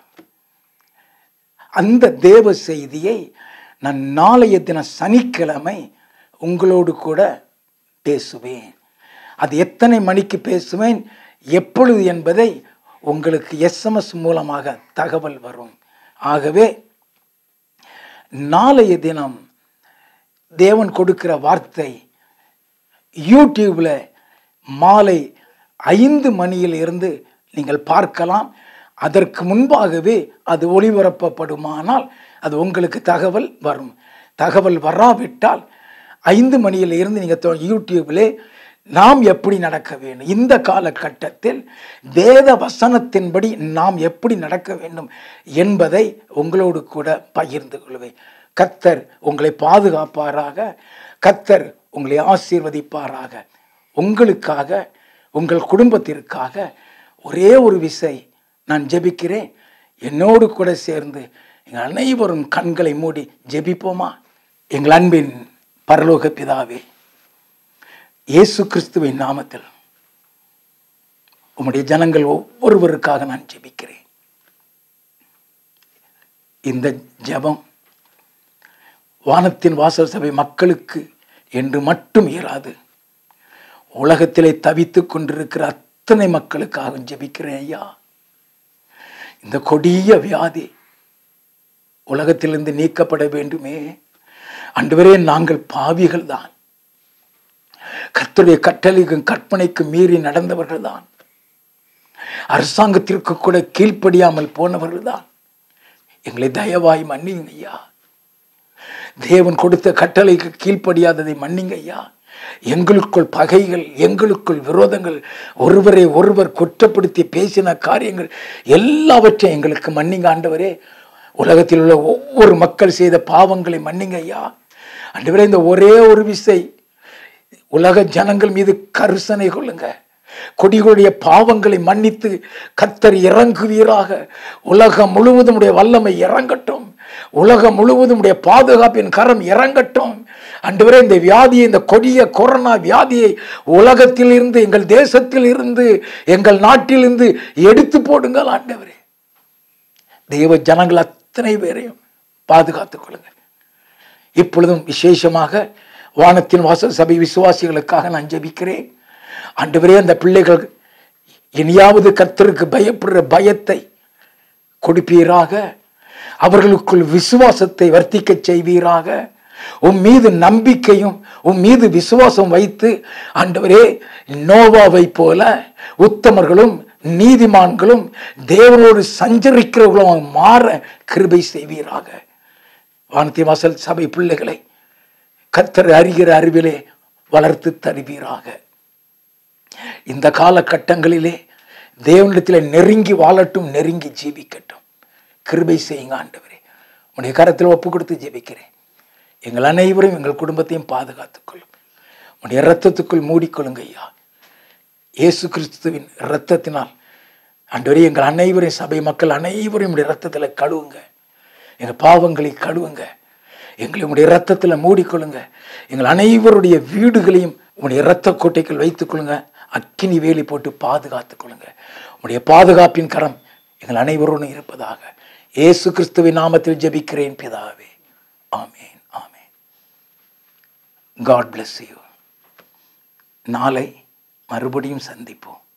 அந்த தேவ செய்தியை நான் நாளைய தின சனிக்கிழமை உங்களோடு கூட பேசுவேன் அது எத்தனை மணிக்கு பேசுவேன் எப்பொழுது என்பதை உங்களுக்கு எஸ்எம்எஸ் மூலமாக தகவல் வரும் ஆகவே நாளைய தினம் தேவன் கொடுக்கிற வார்த்தை யூடியூப்ல மாலை ஐந்து மணியில் இருந்து நீங்கள் பார்க்கலாம் அதற்கு முன்பாகவே அது ஒளிபரப்பப்படுமானால் அது உங்களுக்கு தகவல் வரும் தகவல் வராவிட்டால் ஐந்து மணியில் இருந்து நீங்கள் யூடியூப்லே நாம் எப்படி நடக்க வேண்டும் இந்த காலகட்டத்தில் வேத வசனத்தின்படி நாம் எப்படி நடக்க வேண்டும் என்பதை உங்களோடு கூட பகிர்ந்து கொள்வேன் கத்தர் உங்களை பாதுகாப்பாராக கத்தர் உங்களை ஆசீர்வதிப்பாராக உங்களுக்காக உங்கள் குடும்பத்திற்காக ஒரே ஒரு விசை நான் ஜெபிக்கிறேன் என்னோடு கூட சேர்ந்து எங்கள் அனைவரும் கண்களை மூடி ஜெபிப்போமா எங்கள் அன்பின் பரலோக பிதாவே இயேசு கிறிஸ்துவின் நாமத்தில் உம்முடைய ஜனங்கள் ஒவ்வொருவருக்காக நான் ஜெபிக்கிறேன் இந்த ஜெபம் வானத்தின் வாசல் சபை மக்களுக்கு என்று மட்டும் இராது உலகத்திலே தவித்துக் கொண்டிருக்கிற அத்தனை மக்களுக்காக ஜெபிக்கிறேன் ஐயா இந்த கொடிய வியாதி உலகத்திலிருந்து நீக்கப்பட வேண்டுமே அன்றுவரே நாங்கள் பாவிகள் தான் கர்த்தருடைய கட்டளைக்கும் கற்பனைக்கும் மீறி நடந்தவர்கள் தான் அரசாங்கத்திற்கு கூட கீழ்ப்படியாமல் போனவர்கள் தான் எங்களை தயவாய் மன்னிங்க ஐயா தேவன் கொடுத்த கட்டளைக்கு கீழ்ப்படியாததை மன்னிங்க ஐயா எங்களுக்குள் பகைகள் எங்களுக்குள் விரோதங்கள் ஒருவரை ஒருவர் குற்றப்படுத்தி பேசின காரியங்கள் எல்லாவற்றையும் எங்களுக்கு மன்னிங்க ஆண்டவரே உலகத்தில் உள்ள ஒவ்வொரு மக்கள் செய்த பாவங்களை மன்னிங்க ஐயா ஆண்டவரே இந்த ஒரே ஒரு விசை உலக ஜனங்கள் மீது கருசனை கொள்ளுங்க கொடிகளுடைய பாவங்களை மன்னித்து கத்தர் இறங்குவீராக உலகம் முழுவதும் உடைய வல்லமை இறங்கட்டும் உலகம் முழுவதும் உடைய பாதுகாப்பின் கரம் இறங்கட்டும் அன்றுவரே இந்த வியாதியை இந்த கொடிய கொரோனா வியாதியை உலகத்தில் இருந்து எங்கள் தேசத்தில் இருந்து எங்கள் நாட்டிலிருந்து எடுத்து போடுங்கள் ஆண்டவரே தெய்வ ஜனங்கள் அத்தனை பேரையும் பாதுகாத்துக் கொள்ளுங்க இப்பொழுதும் விசேஷமாக வானத்தின் வாசல் சபை விசுவாசிகளுக்காக நான் ஜெபிக்கிறேன் ஆண்டவரே அந்த பிள்ளைகள் இனியாவது கர்த்தருக்கு பயப்படுற பயத்தை கொடுப்பீராக அவர்களுக்குள் விசுவாசத்தை வர்த்திக்கச் செய்வீராக உன் மீது நம்பிக்கையும் உன் மீது விசுவாசம் வைத்து ஆண்டவரே நோவாவை போல உத்தமர்களும் நீதிமான்களும் தேவனோடு சஞ்சரிக்கிறவர்களும் மாற கிருபை செய்வீராக வானத்தி வாசல் சபை பிள்ளைகளை கத்தர் அறிகிற அறிவிலே வளர்த்து தருவீராக இந்த காலகட்டங்களிலே தேவனிடத்தில் நெருங்கி வாழட்டும் நெருங்கி ஜீவிக்கட்டும் கிருபை செய்யுங்க ஆண்டவரே உடைய கரத்தில் ஒப்பு கொடுத்து ஜெபிக்கிறேன் எங்கள் அனைவரும் எங்கள் குடும்பத்தையும் பாதுகாத்துக் கொள்ளும் உடைய இரத்தத்துக்குள் மூடிக்கொள்ளுங்க ஐயா இயேசு கிறிஸ்துவின் இரத்தத்தினால் அன்றுவரை எங்கள் அனைவரையும் சபை மக்கள் அனைவரையும் உடைய இரத்தத்தில் கழுவுங்க எங்கள் பாவங்களை கழுவுங்க எங்களை உங்களுடைய இரத்தத்தில் மூடிக்கொள்ளுங்க எங்கள் அனைவருடைய வீடுகளையும் உங்களுடைய இரத்த கோட்டைக்குள் வைத்துக் கொள்ளுங்க அக்கினி வேலி போட்டு பாதுகாத்துக் கொள்ளுங்க உங்களுடைய பாதுகாப்பின் கரம் எங்கள் அனைவரோடும் இருப்பதாக இயேசு கிறிஸ்துவின் நாமத்தில் ஜெபிக்கிறேன் பிதாவே ஆமேன் ஆமேன் காட் bless யூ நாளை மறுபடியும் சந்திப்போம்